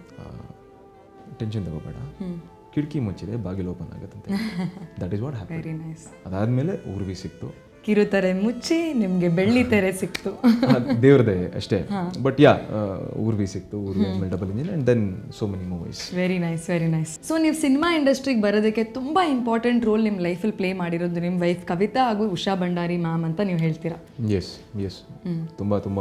ಟೆನ್ಷನ್ ತಗೋಬೇಡ ಕಿಟಕಿ ಮುಚ್ಚಿದೆ ಬಾಗಿಲು ಓಪನ್ ಆಗುತ್ತೆ that is what happy very nice ಅದಾದಮೇಲೆ ಊರ್ವಿ ಸಿಕ್ತು ಕಿರುತೆರೆ ಮುಚ್ಚಿ ನಿಮಗೆ ಬೆಳ್ಳಿ ತೆರೆ ಸಿಕ್ತು ದೇವ್ರದೇ ಅಷ್ಟೇ ಬಟ್ ಯಾ ಊರ್ವಿ ಸಿಕ್ತು ಊರ್ವಿ ಆದ್ಮೇಲೆ double engine and then so many movies very nice very nice so ನೀವು ಸಿನಿಮಾ ಇಂಡಸ್ಟ್ರಿಗೆ ಬರೋದಕ್ಕೆ ತುಂಬ ಇಂಪಾರ್ಟೆಂಟ್ ರೋಲ್ ನಿಮ್ಮ ಲೈಫಲ್ಲಿ ಪ್ಲೇ ಮಾಡಿರೋದು ನಿಮ್ಮ ವೈಫ್ ಕವಿತಾ ಹಾಗೂ ಉಷಾ ಭಂಡಾರಿ ಮ್ಯಾಮ್ ಅಂತ ನೀವು ಹೇಳ್ತೀರಾ ಎಸ್ ಎಸ್ ತುಂಬ ತುಂಬ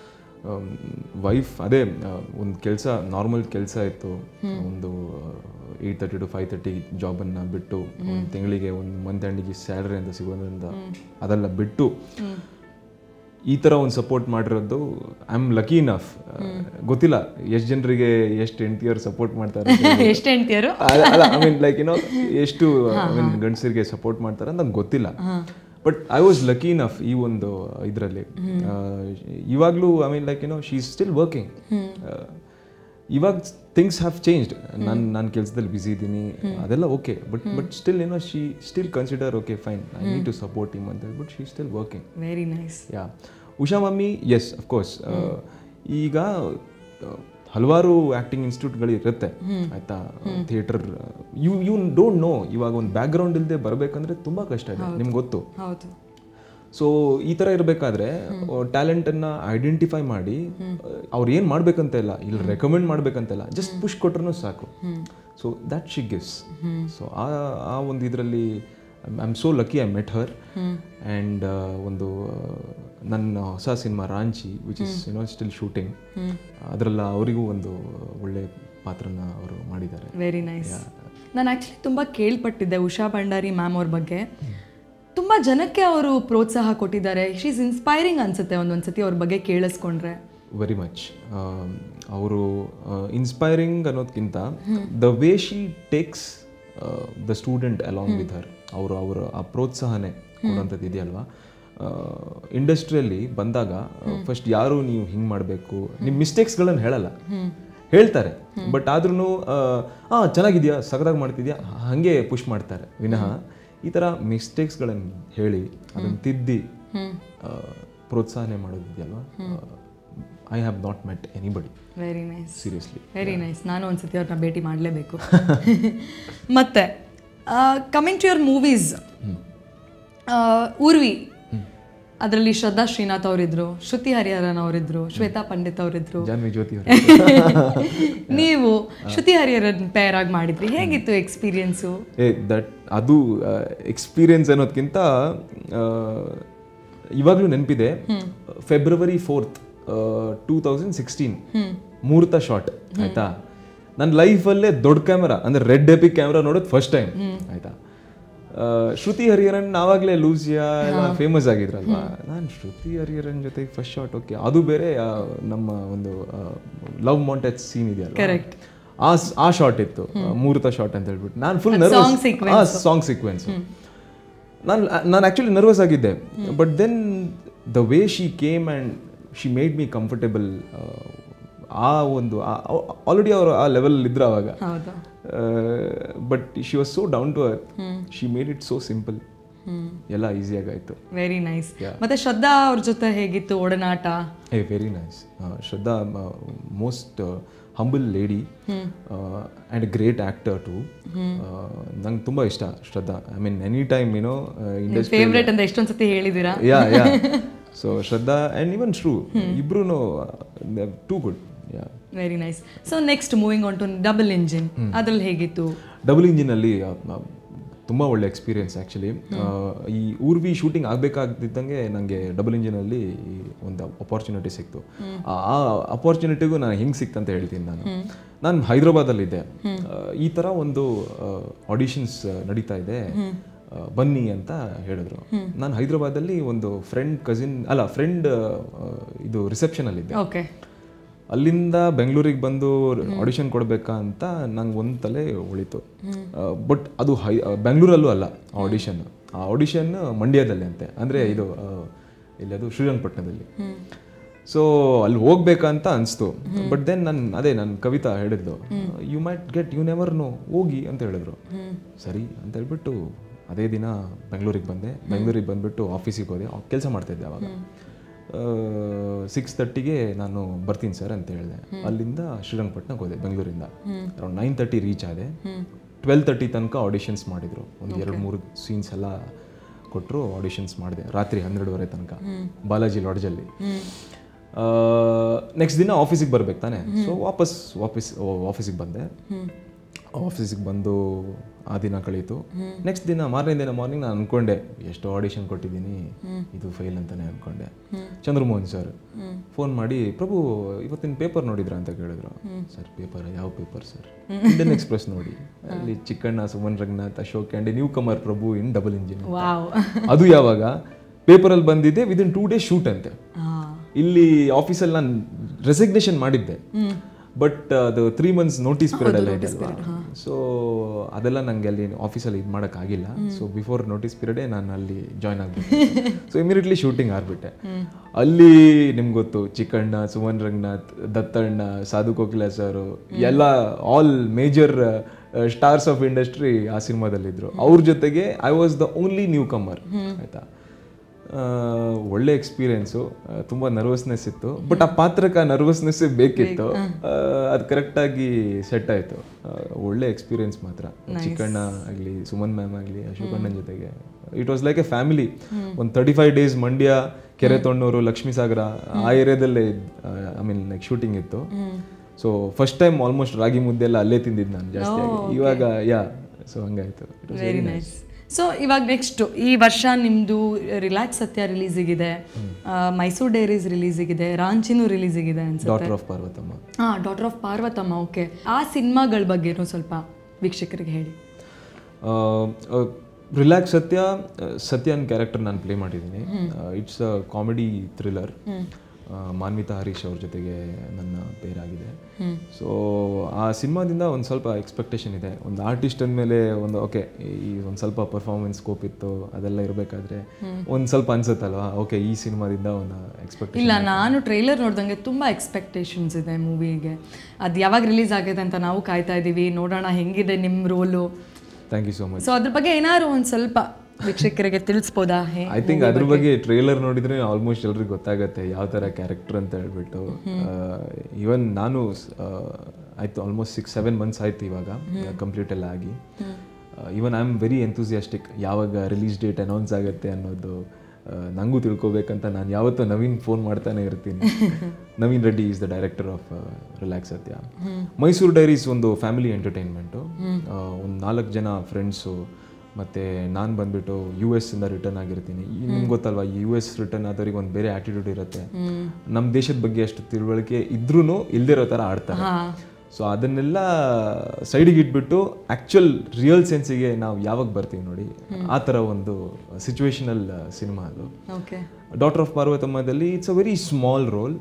ವೈಫ್ ಅದೇ ಒಂದು ಕೆಲಸ ನಾರ್ಮಲ್ ಕೆಲಸ ಇತ್ತು ಒಂದು eight thirty to five thirty ಜಾಬನ್ನು ಬಿಟ್ಟು ಒಂದು ತಿಂಗಳಿಗೆ ಒಂದು ಮಂತ್ ಎಂಡಿಗೆ ಸ್ಯಾಲ್ರಿ ಅಂತ ಸಿಗೋದ್ರಿಂದ ಅದೆಲ್ಲ ಬಿಟ್ಟು ಈ ಥರ ಒಂದು ಸಪೋರ್ಟ್ ಮಾಡಿರೋದು ಐ ಆಮ್ ಲಕ್ಕಿ ಇನಫ್ ಗೊತ್ತಿಲ್ಲ ಎಷ್ಟು ಜನರಿಗೆ ಎಷ್ಟು ಹೆಂಡತಿಯರು ಸಪೋರ್ಟ್ ಮಾಡ್ತಾರೆ ಎಷ್ಟು ಹೆಂಡ್ತಿಯರು ಅಲ್ಲ ಅಲ್ಲ ಐ ಮೀನ್ ಲೈಕ್ ಏನೋ ಎಷ್ಟು ಐ ಮೀನ್ ಗಂಡಸರಿಗೆ ಸಪೋರ್ಟ್ ಮಾಡ್ತಾರೆ ಅಂತ ನಂಗೆ ಗೊತ್ತಿಲ್ಲ but I was lucky enough ಈ ಒಂದು ಇದರಲ್ಲಿ ಇವಾಗಲೂ ಐ ಮೀನ್ ಲೈಕ್ ಏನೋ ಶಿ ಸ್ಟಿಲ್ ವರ್ಕಿಂಗ್ ಇವಾಗ ಥಿಂಗ್ಸ್ ಹ್ಯಾವ್ ಚೇಂಜ್ಡ್ ನಾನು ನಾನು ಕೆಲಸದಲ್ಲಿ ಬ್ಯುಸಿ ಇದ್ದೀನಿ ಅದೆಲ್ಲ ಓಕೆ ಬಟ್ ಬಟ್ ಸ್ಟಿಲ್ ಏನೋ she still consider okay fine I need to support him ಅಂತ but she still working very nice yeah Usha mummy yes of course ಈಗ ಆ, ಹಲವಾರು ಆ್ಯಕ್ಟಿಂಗ್ ಇನ್ಸ್ಟಿಟ್ಯೂಟ್ಗಳು ಇರುತ್ತೆ ಆಯ್ತಾ theatre you you don't know ಇವಾಗ ಒಂದು ಬ್ಯಾಕ್ಗ್ರೌಂಡ್ ಇಲ್ಲದೆ ಬರಬೇಕಂದ್ರೆ ತುಂಬ ಕಷ್ಟ ಇದೆ ನಿಮ್ಗೆ ಗೊತ್ತು ಹೌದು ಸೊ ಈ ಥರ ಇರಬೇಕಾದ್ರೆ ಟ್ಯಾಲೆಂಟನ್ನು ಐಡೆಂಟಿಫೈ ಮಾಡಿ ಅವ್ರು ಏನು ಮಾಡ್ಬೇಕಂತ ಇಲ್ಲ ಇಲ್ಲಿ ರೆಕಮೆಂಡ್ ಮಾಡ್ಬೇಕಂತ ಇಲ್ಲ ಜಸ್ಟ್ ಪುಷ್ ಕೊಟ್ರೂ ಸಾಕು so that she gives so ಆ ಆ ಒಂದು ಇದರಲ್ಲಿ I am so lucky I met her and ಒಂದು ಆ, ನನ್ನ ಹೊಸ cinema Ranchi which is you know still shooting ಅದರಲ್ಲ ಅವರಿಗೂ ಒಂದು ಒಳ್ಳೆ ಪಾತ್ರನ ಅವರು ಮಾಡಿದ್ದಾರೆ ವೆರಿ ನೈಸ್ ನಾನು ಆ್ಯಕ್ಚುಲಿ ತುಂಬ ಕೇಳ್ಪಟ್ಟಿದ್ದೆ ಉಷಾ ಭಂಡಾರಿ ಮ್ಯಾಮ್ ಅವ್ರ ಬಗ್ಗೆ ತುಂಬ ಜನಕ್ಕೆ ಅವರು ಪ್ರೋತ್ಸಾಹ ಕೊಟ್ಟಿದ್ದಾರೆ ಶೀಸ್ ಇನ್ಸ್ಪೈರಿಂಗ್ ಅನ್ಸುತ್ತೆ ಒಂದೊಂದು ಸತಿ ಅವ್ರ ಬಗ್ಗೆ ಕೇಳಿಸ್ಕೊಂಡ್ರೆ ವೆರಿ ಮಚ್ ಅವರು ಇನ್ಸ್ಪೈರಿಂಗ್ ಅನ್ನೋದಕ್ಕಿಂತ the way she takes the student along with her ಅವರು ಅವರ ಆ ಪ್ರೋತ್ಸಾಹನೆ ಕೊಡುವಂಥದ್ದು ಇದೆಯಲ್ವಾ ಇಂಡಸ್ಟ್ರಿಯಲ್ಲಿ ಬಂದಾಗ ಫಸ್ಟ್ ಯಾರು ನೀವು ಹಿಂಗೆ ಮಾಡಬೇಕು ನಿಮ್ಮ ಮಿಸ್ಟೇಕ್ಸ್ಗಳನ್ನು ಹೇಳಲ್ಲ ಹೇಳ್ತಾರೆ ಬಟ್ ಆದ್ರೂ ಹಾಂ ಚೆನ್ನಾಗಿದೆಯಾ ಸಖತ್ತಾಗಿ ಮಾಡ್ತಿದ್ಯಾ ಹಾಗೆ ಪುಷ್ ಮಾಡ್ತಾರೆ ವಿನಃ ಈ ಥರ ಮಿಸ್ಟೇಕ್ಸ್ಗಳನ್ನು ಹೇಳಿ ಅದನ್ನು ತಿದ್ದಿ ಆ, ಪ್ರೋತ್ಸಾಹನೆ ಮಾಡೋದಿದೆಯಲ್ವಾ I have not met anybody very nice seriously very nice ನಾನು ಒಂದ್ಸತಿ ಅವ್ರನ್ನ ಭೇಟಿ ಮಾಡಲೇಬೇಕು ಮತ್ತೆ coming to your movies Urvi ಅದರಲ್ಲಿ ಶ್ರದ್ಧಾ ಶ್ರೀನಾಥ್ ಅವರಿದ್ರು ಶ್ರುತಿ ಹರಿಹರನ್ ಅವರಿದ್ರು ಶ್ವೇತಾ ಪಂಡಿತ್ ಅವರಿದ್ರು ಜಾನ್ವಿ ಜ್ಯೋತಿ ಅವರು ನೀವು ಶ್ರುತಿ ಹರಿಹರನ್ ಪೇರ್ ಆಗಿ ಮಾಡಿದ್ರಿ ಹೇಗಿತ್ತು ಎಕ್ಸ್ಪೀರಿಯನ್ಸು ಏ ದಟ್ ಅದು ಎಕ್ಸ್ಪೀರಿಯನ್ಸ್ ಅನ್ನೋದಕ್ಕಿಂತ ಇವಾಗಲೂ ನೆನಪಿದೆ February fourth two thousand sixteen ಮುಹೂರ್ತ ಶಾಟ್ ಆಯ್ತಾ ನನ್ನ ಲೈಫಲ್ಲೇ ದೊಡ್ಡ ಕ್ಯಾಮ್ರಾ ಅಂದ್ರೆ ರೆಡ್ ಎಪಿಕ್ ಕ್ಯಾಮ್ರಾ ನೋಡೋದು ಫಸ್ಟ್ ಟೈಮ್ ಆಯ್ತಾ ಆ, ಶ್ರುತಿ ಹರಿಹರನ್ ಆವಾಗಲೇ ಲೂಸಿಯಾ ಎಲ್ಲ ಫೇಮಸ್ ಆಗಿದ್ರಲ್ವಾ ನಾನು ಶ್ರುತಿ ಹರಿಹರನ್ ಜೊತೆ ಫಸ್ಟ್ ಶಾಟ್ ಓಕೆ ಅದು ಬೇರೆ ಆ, ನಮ್ಮ ಒಂದು ಲವ್ ಮಾಂಟೇಜ್ ಸೀನ್ ಇದೆಯಲ್ಲ Correct. ಆ ಸ್- ಆ ಶಾಟ್ ಇತ್ತು ಮುಹೂರ್ತ ಶಾಟ್ ಅಂತ ಹೇಳ್ಬಿಟ್ಟು ನಾನು full song nervous sequence. Song sequence ನಾನು ನಾನು ಆ್ಯಕ್ಚುಲಿ ನರ್ವಸ್ ಆಗಿದ್ದೆ but then the way she came and she made me comfortable ಆ ಒಂದು ಆಲ್ರೆಡಿ ಅವರು ಆ ಲೆವೆಲ್ ಇದ್ರು ಅವಾಗ ಹೌದು but she was so down to earth she made it so simple ಎಲ್ಲ ಈಸಿಯಾಗಾಯಿತು ವೆರಿ ನೈಸ್ ಮತ್ತೆ ಶ್ರದ್ಧಾ ಅವ್ರ ಜೊತೆ ಹೇಗಿತ್ತು ಒಡನಾಟ ಏ very nice Shraddha most humble lady and great actor too ನಂಗೆ ತುಂಬ ಇಷ್ಟ Shraddha I mean any time ಏನೋ ಇಂಡಸ್ಟ್ರಿ ಫೇವ್ರೇಟ್ ಅಂತ ಎಷ್ಟೊಂದ್ ಸತಿ ಹೇಳಿದ್ದೀರಾ ಯಾ yeah so Shraddha and even Shru ಇಬ್ರು too good yeah very nice so next moving on to double engine ಅದ್ರಲ್ಲಿ ಹೇಗಿತ್ತು ಡಬಲ್ ಇಂಜಿನಲ್ಲಿ ತುಂಬ ಒಳ್ಳೆ ಎಕ್ಸ್ಪೀರಿಯನ್ಸ್ ಆ್ಯಕ್ಚುಲಿ ಈ ಊರ್ವಿ ಶೂಟಿಂಗ್ ಆಗಬೇಕಾಗ್ತಿದ್ದಂಗೆ ನನಗೆ ಡಬಲ್ ಇಂಜಿನಲ್ಲಿ ಒಂದು ಅಪಾರ್ಚುನಿಟಿ ಸಿಕ್ತು ಆ ಅಪಾರ್ಚುನಿಟಿಗೂ ನಾನು ಹೆಂಗೆ ಸಿಕ್ತಂತ ಹೇಳ್ತೀನಿ ನಾನು ನಾನು ಹೈದ್ರಾಬಾದಲ್ಲಿದ್ದೆ ಆ, ಈ ಥರ ಒಂದು ಆಡಿಷನ್ಸ್ ನಡೀತಾ ಇದೆ ಆ, ಬನ್ನಿ ಅಂತ ಹೇಳಿದ್ರು ನಾನು ಹೈದ್ರಾಬಾದಲ್ಲಿ ಒಂದು ಫ್ರೆಂಡ್ ಕಸಿನ್ ಅಲ್ಲ ಫ್ರೆಂಡ್ ಇದು ರಿಸೆಪ್ಷನಲ್ಲಿದ್ದೆ ಓಕೆ ಅಲ್ಲಿಂದ ಬೆಂಗಳೂರಿಗೆ ಬಂದು ಆಡಿಷನ್ ಕೊಡಬೇಕಾ ಅಂತ ನಂಗೆ ಒಂದು ತಲೆ ಉಳಿತು ಬಟ್ ಅದು ಹೈ ಬೆಂಗಳೂರಲ್ಲೂ ಅಲ್ಲ ಆಡಿಷನ್ ಆ ಆಡಿಷನ್ ಮಂಡ್ಯದಲ್ಲಿ ಅಂತೆ ಅಂದರೆ ಇದು ಆ, ಇಲ್ಲದು ಶ್ರೀರಂಗಪಟ್ಟಣದಲ್ಲಿ ಸೊ ಅಲ್ಲಿ ಹೋಗ್ಬೇಕಂತ ಅನಿಸ್ತು ಬಟ್ ದೆನ್ ನಾನು ಅದೇ ನನ್ನ ಕವಿತಾ ಹೇಳಿದ್ದು you might get you never know ಹೋಗಿ ಅಂತ ಹೇಳಿದ್ರು ಸರಿ ಅಂತ ಹೇಳ್ಬಿಟ್ಟು ಅದೇ ದಿನ ಬೆಂಗಳೂರಿಗೆ ಬಂದೆ ಬೆಂಗಳೂರಿಗೆ ಬಂದ್ಬಿಟ್ಟು ಆಫೀಸಿಗೆ ಹೋದೆ ಕೆಲಸ ಮಾಡ್ತಾಯಿದ್ದೆ ಅವಾಗ ಸಿಕ್ಸ್ ತರ್ಟಿಗೆ ನಾನು ಬರ್ತೀನಿ ಸರ್ ಅಂತ ಹೇಳಿದೆ ಅಲ್ಲಿಂದ ಶ್ರೀರಂಗಪಟ್ಟಣಕ್ಕೆ ಹೋದೆ ಬೆಂಗಳೂರಿಂದ ಅರೌಂಡ್ ನೈನ್ ತರ್ಟಿ ರೀಚ್ ಆದೆ ಟ್ವೆಲ್ ತರ್ಟಿ ತನಕ ಆಡಿಷನ್ಸ್ ಮಾಡಿದರು ಒಂದು ಎರಡು ಮೂರು ಸೀನ್ಸ್ ಎಲ್ಲ ಕೊಟ್ಟರು ಆಡಿಷನ್ಸ್ ಮಾಡಿದೆ ರಾತ್ರಿ ಹನ್ನೆರಡುವರೆ ತನಕ ಬಾಲಾಜಿ ಲಾಡ್ಜಲ್ಲಿ ನೆಕ್ಸ್ಟ್ ದಿನ ಆಫೀಸಿಗೆ ಬರ್ಬೇಕು ತಾನೆ ಸೊ ವಾಪಸ್ ವಾಪಸ್ ಆಫೀಸಿಗೆ ಬಂದೆ ಆಫೀಸಿಗೆ ಬಂದು ಆ ದಿನ ಕಳೀತು ನೆಕ್ಸ್ಟ್ ದಿನ ಮಾರನೇ ದಿನ ಮಾರ್ನಿಂಗ್ ನಾನು ಅನ್ಕೊಂಡೆ ಎಷ್ಟು ಆಡಿಷನ್ ಕೊಟ್ಟಿದ್ದೀನಿ ಇದು ಫೈಲ್ ಅಂತಾನೆ ಅನ್ಕೊಂಡೆ ಚಂದ್ರಮೋಹನ್ ಸರ್ ಫೋನ್ ಮಾಡಿ ಪ್ರಭು ಇವತ್ತಿನ ಪೇಪರ್ ನೋಡಿದ್ರ ಅಂತ ಕೇಳಿದ್ರು ಸರ್ ಪೇಪರ್ ಯಾವ ಪೇಪರ್ ಸರ್ ಇಂಡಿಯನ್ ಎಕ್ಸ್ಪ್ರೆಸ್ ನೋಡಿ ಅಲ್ಲಿ Chikkanna Suman Ranganath Ashok and newcomer Prabhu in double engine wow ಅದು ಯಾವಾಗ ಪೇಪರಲ್ಲಿ ಬಂದಿದ್ದೆ ವಿದಿನ್ ಟೂ ಡೇಸ್ ಶೂಟ್ ಅಂತೆ ಇಲ್ಲಿ ಆಫೀಸಲ್ಲಿ ನಾನು ರೆಸಿಗ್ನೇಷನ್ ಮಾಡಿದ್ದೆ ಬಟ್ ಅದು ತ್ರೀ ಮಂತ್ಸ್ ನೋಟಿಸ್ ಪೀರಿಯಡ್ ಎಲ್ಲ ಇದೆ ಅಲ್ವಾ ಸೊ ಅದೆಲ್ಲ ನನಗೆ ಅಲ್ಲಿ ಆಫೀಸಲ್ಲಿ ಇದು ಮಾಡೋಕ್ಕಾಗಿಲ್ಲ ಸೊ ಬಿಫೋರ್ ನೋಟಿಸ್ ಪೀರಿಯಡೇ ನಾನು ಅಲ್ಲಿ ಜಾಯ್ನ್ ಆಗ್ಬಿಟ್ಟೆ ಸೊ ಇಮಿಡಿಯೇಟ್ಲಿ ಶೂಟಿಂಗ್ ಆಡ್ಬಿಟ್ಟೆ ಅಲ್ಲಿ ನಿಮ್ಗೆ ಗೊತ್ತು ಚಿಕ್ಕಣ್ಣ ಸುಮನ್ ರಂಗನಾಥ್ ದತ್ತಣ್ಣ ಸಾಧು ಕೋಕಿಲ ಸರ್ ಎಲ್ಲ all major stars of industry ಆ ಸಿನಿಮಾದಲ್ಲಿದ್ದರು ಅವ್ರ ಜೊತೆಗೆ I was the only newcomer ಆಯ್ತಾ ಆ, ಒಳ್ಳೆ ಎಕ್ಸ್ಪೀರಿಯೆನ್ಸು ತುಂಬ ನರ್ವಸ್ನೆಸ್ ಇತ್ತು ಬಟ್ ಆ ಪಾತ್ರಕ್ಕೆ ಆ ನರ್ವಸ್ನೆಸ್ ಬೇಕಿತ್ತು ಆ, ಅದು ಕರೆಕ್ಟಾಗಿ ಸೆಟ್ ಆಯಿತು ಒಳ್ಳೆ ಎಕ್ಸ್ಪೀರಿಯೆನ್ಸ್ ಮಾತ್ರ ಚಿಕ್ಕಣ್ಣ ಆಗಲಿ ಸುಮನ್ ಮ್ಯಾಮ್ ಆಗಲಿ ಅಶೋಕಣ್ಣನ ಜೊತೆಗೆ it was like a family ಒಂದು ತರ್ಟಿ ಫೈವ್ ಡೇಸ್ ಮಂಡ್ಯ ಕೆರೆ ತೊಣ್ಣೂರು ಲಕ್ಷ್ಮೀ ಸಾಗರ ಆ ಏರಿಯಾದಲ್ಲೇ ಐ ಮೀನ್ ಲೈಕ್ ಶೂಟಿಂಗ್ ಇತ್ತು ಸೊ ಫಸ್ಟ್ ಟೈಮ್ ಆಲ್ಮೋಸ್ಟ್ ರಾಗಿ ಮುದ್ದೆ ಎಲ್ಲ ಅಲ್ಲೇ ತಿಂದಿದ್ದು ನಾನು ಜಾಸ್ತಿ ಆಗಿ ಇವಾಗ ಯಾ ಸೊ ಹಂಗಾಯ್ತು It was very nice so ಇವಾಗ ನೆಕ್ಸ್ಟ್ ಈ ವರ್ಷ ನಿಮ್ಮದು ರಿಲ್ಯಾಕ್ಸ್ ಸತ್ಯ ರಿಲೀಸಿಗಿದೆ ಮೈಸೂರು ಡೈರೀಸ್ ರಿಲೀಸಿಗಿದೆ ರಾಂಚಿನೂ ರಿಲೀಸಿಗಿದೆ ಅನ್ಸುತ್ತೆ ಡಾಟರ್ ಆಫ್ ಪಾರ್ವತಮ್ಮ ಹಾಂ ಡಾಟರ್ ಆಫ್ ಪಾರ್ವತಮ್ಮ ಓಕೆ ಆ ಸಿನಿಮಾಗಳ ಬಗ್ಗೆನೂ ಸ್ವಲ್ಪ ವೀಕ್ಷಕರಿಗೆ ಹೇಳಿ relax Satya Satya an character ನಾನು ಪ್ಲೇ ಮಾಡಿದ್ದೀನಿ it's a comedy thriller Manvitha Harish ಅವ್ರ ಜೊತೆಗೆ ನನ್ನ ಪೇರಾಗಿದೆ ಸೊ ಆ ಸಿನಿಮಾದಿಂದ ಒಂದು ಸ್ವಲ್ಪ ಎಕ್ಸ್ಪೆಕ್ಟೇಷನ್ ಇದೆ ಒಂದು ಆರ್ಟಿಸ್ಟ್ ಅಂದಮೇಲೆ ಒಂದು ಓಕೆ ಈ ಒಂದು ಸ್ವಲ್ಪ ಪರ್ಫಾರ್ಮೆನ್ಸ್ ಸ್ಕೋಪ್ ಇತ್ತು ಅದೆಲ್ಲ ಇರಬೇಕಾದ್ರೆ ಒಂದು ಸ್ವಲ್ಪ ಅನ್ಸುತ್ತಲ್ವಾ ಓಕೆ ಈ ಸಿನಿಮಾದಿಂದ ಒಂದು ಎಕ್ಸ್ಪೆಕ್ಟೇಷನ್ ಇಲ್ಲ ನಾನು ಟ್ರೈಲರ್ ನೋಡ್ದಂಗೆ ತುಂಬ ಎಕ್ಸ್ಪೆಕ್ಟೇಷನ್ಸ್ ಇದೆ ಮೂವಿಗೆ ಅದು ಯಾವಾಗ ರಿಲೀಸ್ ಆಗಿದೆ ಅಂತ ನಾವು ಕಾಯ್ತಾ ಇದ್ದೀವಿ ನೋಡೋಣ ಹೆಂಗಿದೆ ನಿಮ್ಮ role thank you so much so ಅದ್ರ ಬಗ್ಗೆ ಏನಾದ್ರು ಒಂದು ಸ್ವಲ್ಪ ವೀಕ್ಷಕರಿಗೆ ತಿಳಿಸ್ಬೋದಾ ಹೇ ಐ ಥಿಂಕ್ ಅದ್ರ ಬಗ್ಗೆ ಟ್ರೇಲರ್ ನೋಡಿದ್ರೆ ಆಲ್ಮೋಸ್ಟ್ ಎಲ್ರಿಗೂ ಗೊತ್ತಾಗತ್ತೆ ಯಾವ ಥರ ಕ್ಯಾರೆಕ್ಟರ್ ಅಂತ ಹೇಳ್ಬಿಟ್ಟು ಈವನ್ ನಾನು ಆ, ಆಯ್ತು ಆಲ್ಮೋಸ್ಟ್ ಸಿಕ್ಸ್ ಸೆವೆನ್ ಮಂತ್ಸ್ ಆಯ್ತು ಇವಾಗ ಕಂಪ್ಲೀಟ್ ಎಲ್ಲ ಆಗಿ even I am very enthusiastic ಯಾವಾಗ ರಿಲೀಸ್ ಡೇಟ್ ಅನೌನ್ಸ್ ಆಗುತ್ತೆ ಅನ್ನೋದು ಆ, ನಂಗೂ ತಿಳ್ಕೊಬೇಕಂತ ನಾನು ಯಾವತ್ತೂ ನವೀನ್ ಫೋನ್ ಮಾಡ್ತಾನೆ ಇರ್ತೀನಿ Naveen Reddy is the director of relax Satya Mysuru diaries ಒಂದು ಫ್ಯಾಮಿಲಿ ಎಂಟರ್ಟೈನ್ಮೆಂಟು ಒಂದು ನಾಲ್ಕು ಜನ ಫ್ರೆಂಡ್ಸು ಮತ್ತು ನಾನು ಬಂದ್ಬಿಟ್ಟು ಯು ಎಸ್ ಇಂದ ರಿಟರ್ನ್ ಆಗಿರ್ತೀನಿ ಈ ನಿಮ್ಗೆ ಗೊತ್ತಲ್ವಾ ಯು ಎಸ್ ರಿಟರ್ನ್ ಆದವ್ರಿಗೆ ಒಂದು ಬೇರೆ ಆಟಿಟ್ಯೂಡ್ ಇರುತ್ತೆ ನಮ್ಮ ದೇಶದ ಬಗ್ಗೆ ಅಷ್ಟು ತಿಳುವಳಿಕೆ ಇದ್ರೂ ಇಲ್ದಿರೋ ಥರ ಆಡ್ತಾರೆ ಸೊ ಅದನ್ನೆಲ್ಲ ಸೈಡಿಗೆ ಇಟ್ಬಿಟ್ಟು ಆ್ಯಕ್ಚುಯಲ್ ರಿಯಲ್ ಸೆನ್ಸಿಗೆ ನಾವು ಯಾವಾಗ ಬರ್ತೀವಿ ನೋಡಿ ಆ ಥರ ಒಂದು ಸಿಚುವೇಶನಲ್ ಸಿನಿಮಾ ಅದು ಓಕೆ ಡಾಟರ್ ಆಫ್ ಪಾರ್ವತಮ್ಮದಲ್ಲಿ it's a very small role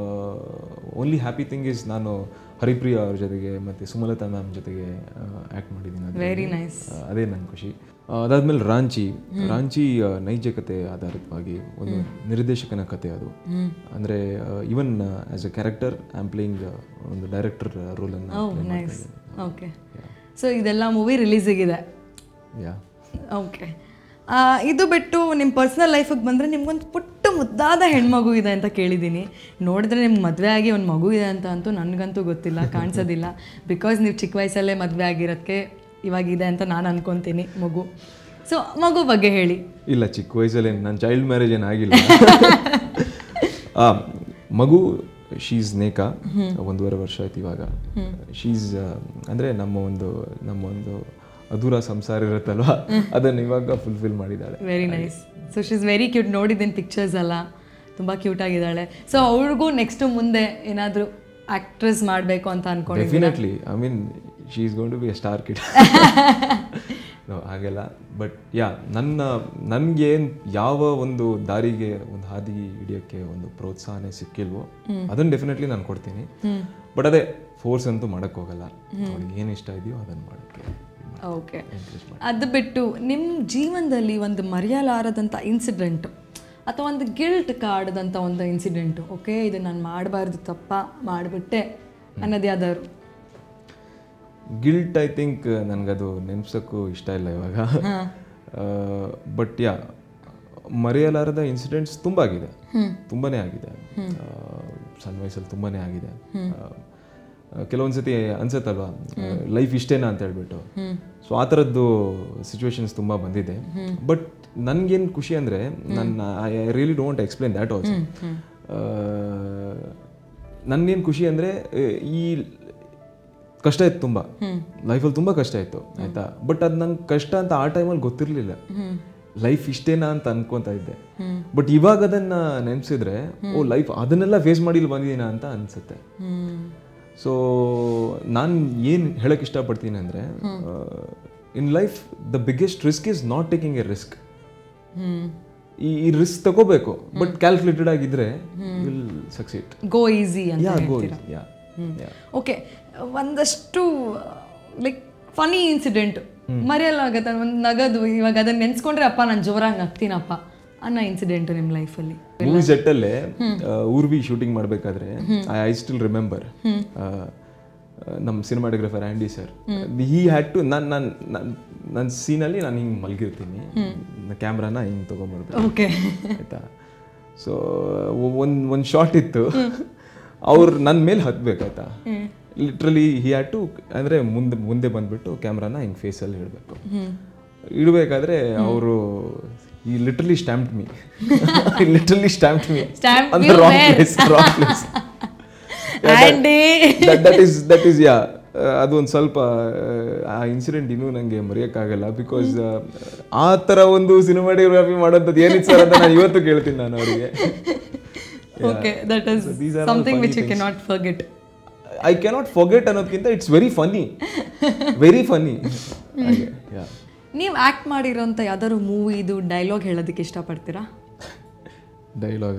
only happy thing is ನಾನು ಹರಿಪ್ರಿಯಾ ಅವ್ರ ಜೊತೆಗೆ ಮತ್ತು ಸುಮಲತಾ ಮ್ಯಾಮ್ ಜೊತೆಗೆ ಆ್ಯಕ್ಟ್ ಮಾಡಿದ್ದೀನಿ ಅದ್ರಲ್ಲಿ. ವೆರಿ ನೈಸ್ ಆ, ಅದೇ ನನ್ನ ಖುಷಿ ಆ, ಅದಾದ್ಮೇಲೆ ರಾಂಚಿ ರಾಂಚಿ ಆ, ನೈಜ ಕತೆ ಆಧಾರಿತವಾಗಿ ಒಂದು ನಿರ್ದೇಶಕನ ಕತೆ ಅದು ಅಂದರೆ even as a character I am playing ಒಂದು ಡೈರೆಕ್ಟರ್ ರೋಲನ್ನು ನೈಸ್ ಓಕೆ ಸೊ ಇದೆಲ್ಲ ಮೂವಿ ರಿಲೀಸಿಗಿದೆ ಯಾ ಓಕೆ ಇದು ಬಿಟ್ಟು ನಿಮ್ಮ ಪರ್ಸ್ನಲ್ ಲೈಫಿಗೆ ಬಂದರೆ ನಿಮ್ಗೊಂದು ಪುಟ್ಟ ಮುದ್ದಾದ ಹೆಣ್ಮಗು ಇದೆ ಅಂತ ಕೇಳಿದ್ದೀನಿ ನೋಡಿದ್ರೆ ನಿಮ್ಗೆ ಮದುವೆ ಆಗಿ ಒಂದು ಮಗು ಇದೆ ಅಂತ ಅಂತೂ ನನಗಂತೂ ಗೊತ್ತಿಲ್ಲ ಕಾಣಿಸೋದಿಲ್ಲ ಬಿಕಾಸ್ ನೀವು ಚಿಕ್ಕ ವಯಸ್ಸಲ್ಲೇ ಮದುವೆ ಆಗಿರೋದಕ್ಕೆ ಇವಾಗ ಇದೆ ಅಂತ ನಾನು ಅನ್ಕೊತೀನಿ ಮಗು ಸೊ ಮಗು ಬಗ್ಗೆ ಹೇಳಿ ಇಲ್ಲ ಚಿಕ್ಕ ವಯಸ್ಸಲ್ಲಿ ನನ್ನ ಚೈಲ್ಡ್ ಮ್ಯಾರೇಜ್ ಏನು ಆಗಿಲ್ಲ ಆ, ಮಗು ಶೀಸ್ ನೇಕಾ ಒಂದೂವರೆ ವರ್ಷ ಆಯ್ತು ಇವಾಗ ಶೀಸ್ ಅಂದರೆ ನಮ್ಮ ಒಂದು ನಮ್ಮ ಒಂದು ಅಧೂರ ಸಂಸಾರ ಇರುತ್ತಲ್ವ ಅದನ್ನು ಇವಾಗ ಫುಲ್ಫಿಲ್ ಮಾಡಿದ್ದಾಳೆ very nice so she is very cute ನೋಡಿದ್ದೀನಿ ಪಿಕ್ಚರ್ಸ್ ಎಲ್ಲ ತುಂಬ ಕ್ಯೂಟ್ ಆಗಿದ್ದಾಳೆ ಸೊ ಅವ್ರಿಗೂ ನೆಕ್ಸ್ಟ್ ಮುಂದೆ ಏನಾದರೂ ಆ್ಯಕ್ಟ್ರೆಸ್ ಮಾಡಬೇಕು ಅಂತ ಅನ್ಕೊಂಡಿದ್ದೀನಿ definitely I mean she is gonna be a star kid no ಹಾಗೆಲ್ಲ ಬಟ್ ಯಾ ನನ್ನ ನನಗೆ ಯಾವ ಒಂದು ದಾರಿಗೆ ಒಂದು ಹಾದಿ ಹಿಡಿಯೋಕ್ಕೆ ಒಂದು ಪ್ರೋತ್ಸಾಹನೇ ಸಿಕ್ಕಿಲ್ವೋ ಅದನ್ನು ಡೆಫಿನೆಟ್ಲಿ ನಾನು ಕೊಡ್ತೀನಿ ಬಟ್ ಅದೇ ಫೋರ್ಸ್ ಅಂತೂ ಮಾಡೋಕ್ಕೆ ಹೋಗಲ್ಲ ಅವ್ಳಿಗೆ ಏನು ಇಷ್ಟ ಇದೆಯೋ ಅದನ್ನು ಮಾಡೋಕ್ಕೆ ಓಕೆ ಅದು ಬಿಟ್ಟು ನಿಮ್ಮ ಜೀವನದಲ್ಲಿ ಒಂದು ಮರೆಯಲಾರದಂಥ ಇನ್ಸಿಡೆಂಟು ಅಥವಾ ಒಂದು ಗಿಲ್ಟ್ ಕಾಡ್ದಂಥ ಒಂದು ಇನ್ಸಿಡೆಂಟು ಓಕೆ ಇದು ನಾನು ಮಾಡಬಾರ್ದು ತಪ್ಪ ಮಾಡಿಬಿಟ್ಟೆ ಅನ್ನೋದು ಯಾವ್ದಾದ್ರು ಗಿಲ್ಟ್ ಐ ಥಿಂಕ್ ನನಗದು ನೆನ್ಸೋಕ್ಕೂ ಇಷ್ಟ ಇಲ್ಲ ಇವಾಗ ಬಟ್ ಯಾ ಮರೆಯಲಾರದ ಇನ್ಸಿಡೆಂಟ್ಸ್ ತುಂಬ ಆಗಿದೆ ತುಂಬಾನೇ ಆಗಿದೆ ಆ, ಸಣ್ಣ ವಯಸ್ಸಲ್ಲಿ ತುಂಬಾನೇ ಆಗಿದೆ ಆ, ಕೆಲವೊಂದು ಸತಿ ಅನ್ಸತ್ತಲ್ವಾ ಲೈಫ್ ಇಷ್ಟೇನಾ ಅಂತ ಹೇಳ್ಬಿಟ್ಟು ಸೊ ಆ ಥರದ್ದು ಸಿಚುವೇಶನ್ಸ್ ತುಂಬ ಬಂದಿದೆ ಬಟ್ ನನಗೇನು ಖುಷಿ ಅಂದರೆ ನನ್ನ I really don't explain that also ನನ್ಗೇನು ಖುಷಿ ಅಂದರೆ ಈ ಕಷ್ಟ ಇತ್ತು ತುಂಬ ಲೈಫಲ್ಲಿ ತುಂಬ ಕಷ್ಟ ಇತ್ತು ಆಯ್ತಾ ಬಟ್ ಅದು ನಂಗೆ ಕಷ್ಟ ಅಂತ ಆ ಟೈಮಲ್ಲಿ ಗೊತ್ತಿರಲಿಲ್ಲ ಲೈಫ್ ಇಷ್ಟೇನಾ ಅಂತ ಅನ್ಕೊಂತ ಇದ್ದೆ ಬಟ್ ಇವಾಗ ಅದನ್ನ ನೆನೆಸಿದ್ರೆ ಓ ಲೈಫ್ ಅದನ್ನೆಲ್ಲ ಫೇಸ್ ಮಾಡಿ ಇಲ್ಲಿ ಬಂದಿದ್ದೀನ ಅಂತ ಅನ್ಸುತ್ತೆ ಸೊ ನಾನು ಏನು ಹೇಳಕ್ ಇಷ್ಟಪಡ್ತೀನಿ ಅಂದರೆ in life the biggest risk is not taking a risk ಈ ಈ ರಿಸ್ಕ್ ತಗೋಬೇಕು ಬಟ್ ಕ್ಯಾಲ್ಕುಲೇಟೆಡ್ ಆಗಿದ್ರೆ ವಿಲ್ ಸಕ್ಸೀಡ್ ಗೋ ಈಸಿ ಅಂತ ಯಾ ಗೋ ಹೇಳ್ತೀರಾ ಯಾ ಯಾ ಓಕೆ ಒಂದಷ್ಟು ಲೈಕ್ ಫನಿ ಇನ್ಸಿಡೆಂಟ್ ಮರೆಯಲಾಗತ್ತೆ ಒಂದು ನಗದು ಇವಾಗ ಅದನ್ನ ನೆನ್ಸ್ಕೊಂಡ್ರೆ ಅಪ್ಪ ನಾನು ಜೋರಾಗಿ ನಗ್ತೀನಪ್ಪ ಅನ್ನೋ ಇನ್ಸಿಡೆಂಟ್ ನಿಮ್ಮ ಲೈಫಲ್ಲಿ ಮೂವಿ ಸೆಟ್ಟಲ್ಲೇ ಊರ್ವಿ ಶೂಟಿಂಗ್ ಮಾಡಬೇಕಾದ್ರೆ ಐ ಐ ಸ್ಟಿಲ್ ರಿಮೆಂಬರ್ ನಮ್ಮ cinematographer Andy sir he had to ನಾನು ನಾನು ನನ್ನ ಸೀನಲ್ಲಿ ನಾನು ಹಿಂಗೆ ಮಲಗಿರ್ತೀನಿ ಕ್ಯಾಮ್ರಾನ ಹಿಂಗೆ ತೊಗೊಂಬರ್ಬೇಕು ಓಕೆ ಆಯ್ತಾ ಸೊ ಒಂದು ಒಂದು ಶಾರ್ಟ್ ಇತ್ತು ಅವ್ರು ನನ್ನ ಮೇಲೆ ಹತ್ಬೇಕಾಯ್ತಾ ಲಿಟ್ರಲಿ ಹಿ ಹ್ಯಾಡ್ ಟು ಅಂದರೆ ಮುಂದೆ ಮುಂದೆ ಬಂದ್ಬಿಟ್ಟು ಕ್ಯಾಮ್ರಾನ ಹಿಂಗೆ ಫೇಸಲ್ಲಿ ಇಡಬೇಕು ಇಡಬೇಕಾದ್ರೆ ಅವರು ಈ literally stamp me literally stamp me Stamped ಅಂತ you wrong where? Place wrong place Andy that is that is yeah ಅದು ಒಂದು ಸ್ವಲ್ಪ ಆ ಇನ್ಸಿಡೆಂಟ್ ಇನ್ನೂ ನನಗೆ ಮರೆಯೋಕ್ಕಾಗಲ್ಲ ಬಿಕಾಸ್ ಆ ಥರ ಒಂದು ಸಿನಿಮಾಟೋಗ್ರಫಿ ಮಾಡೋಂಥದ್ದು ಏನಿತ್ತು ಸರ್ ಅಂತ ನಾನು ಇವತ್ತು ಕೇಳ್ತೀನಿ ನಾನು ಅವರಿಗೆ okay that is So these are all something funny which you things. Cannot forget I cannot forget ಅನ್ನೋದಕ್ಕಿಂತ it's very funny very funny ಹಾಗೆ ಯಾ ನೀವು ಆ್ಯಕ್ಟ್ ಮಾಡಿರೋಂಥ ಯಾವ್ದಾದ್ರು ಮೂವಿದು ಡೈಲಾಗ್ ಹೇಳೋದಕ್ಕೆ ಇಷ್ಟಪಡ್ತೀರಾ ಡೈಲಾಗ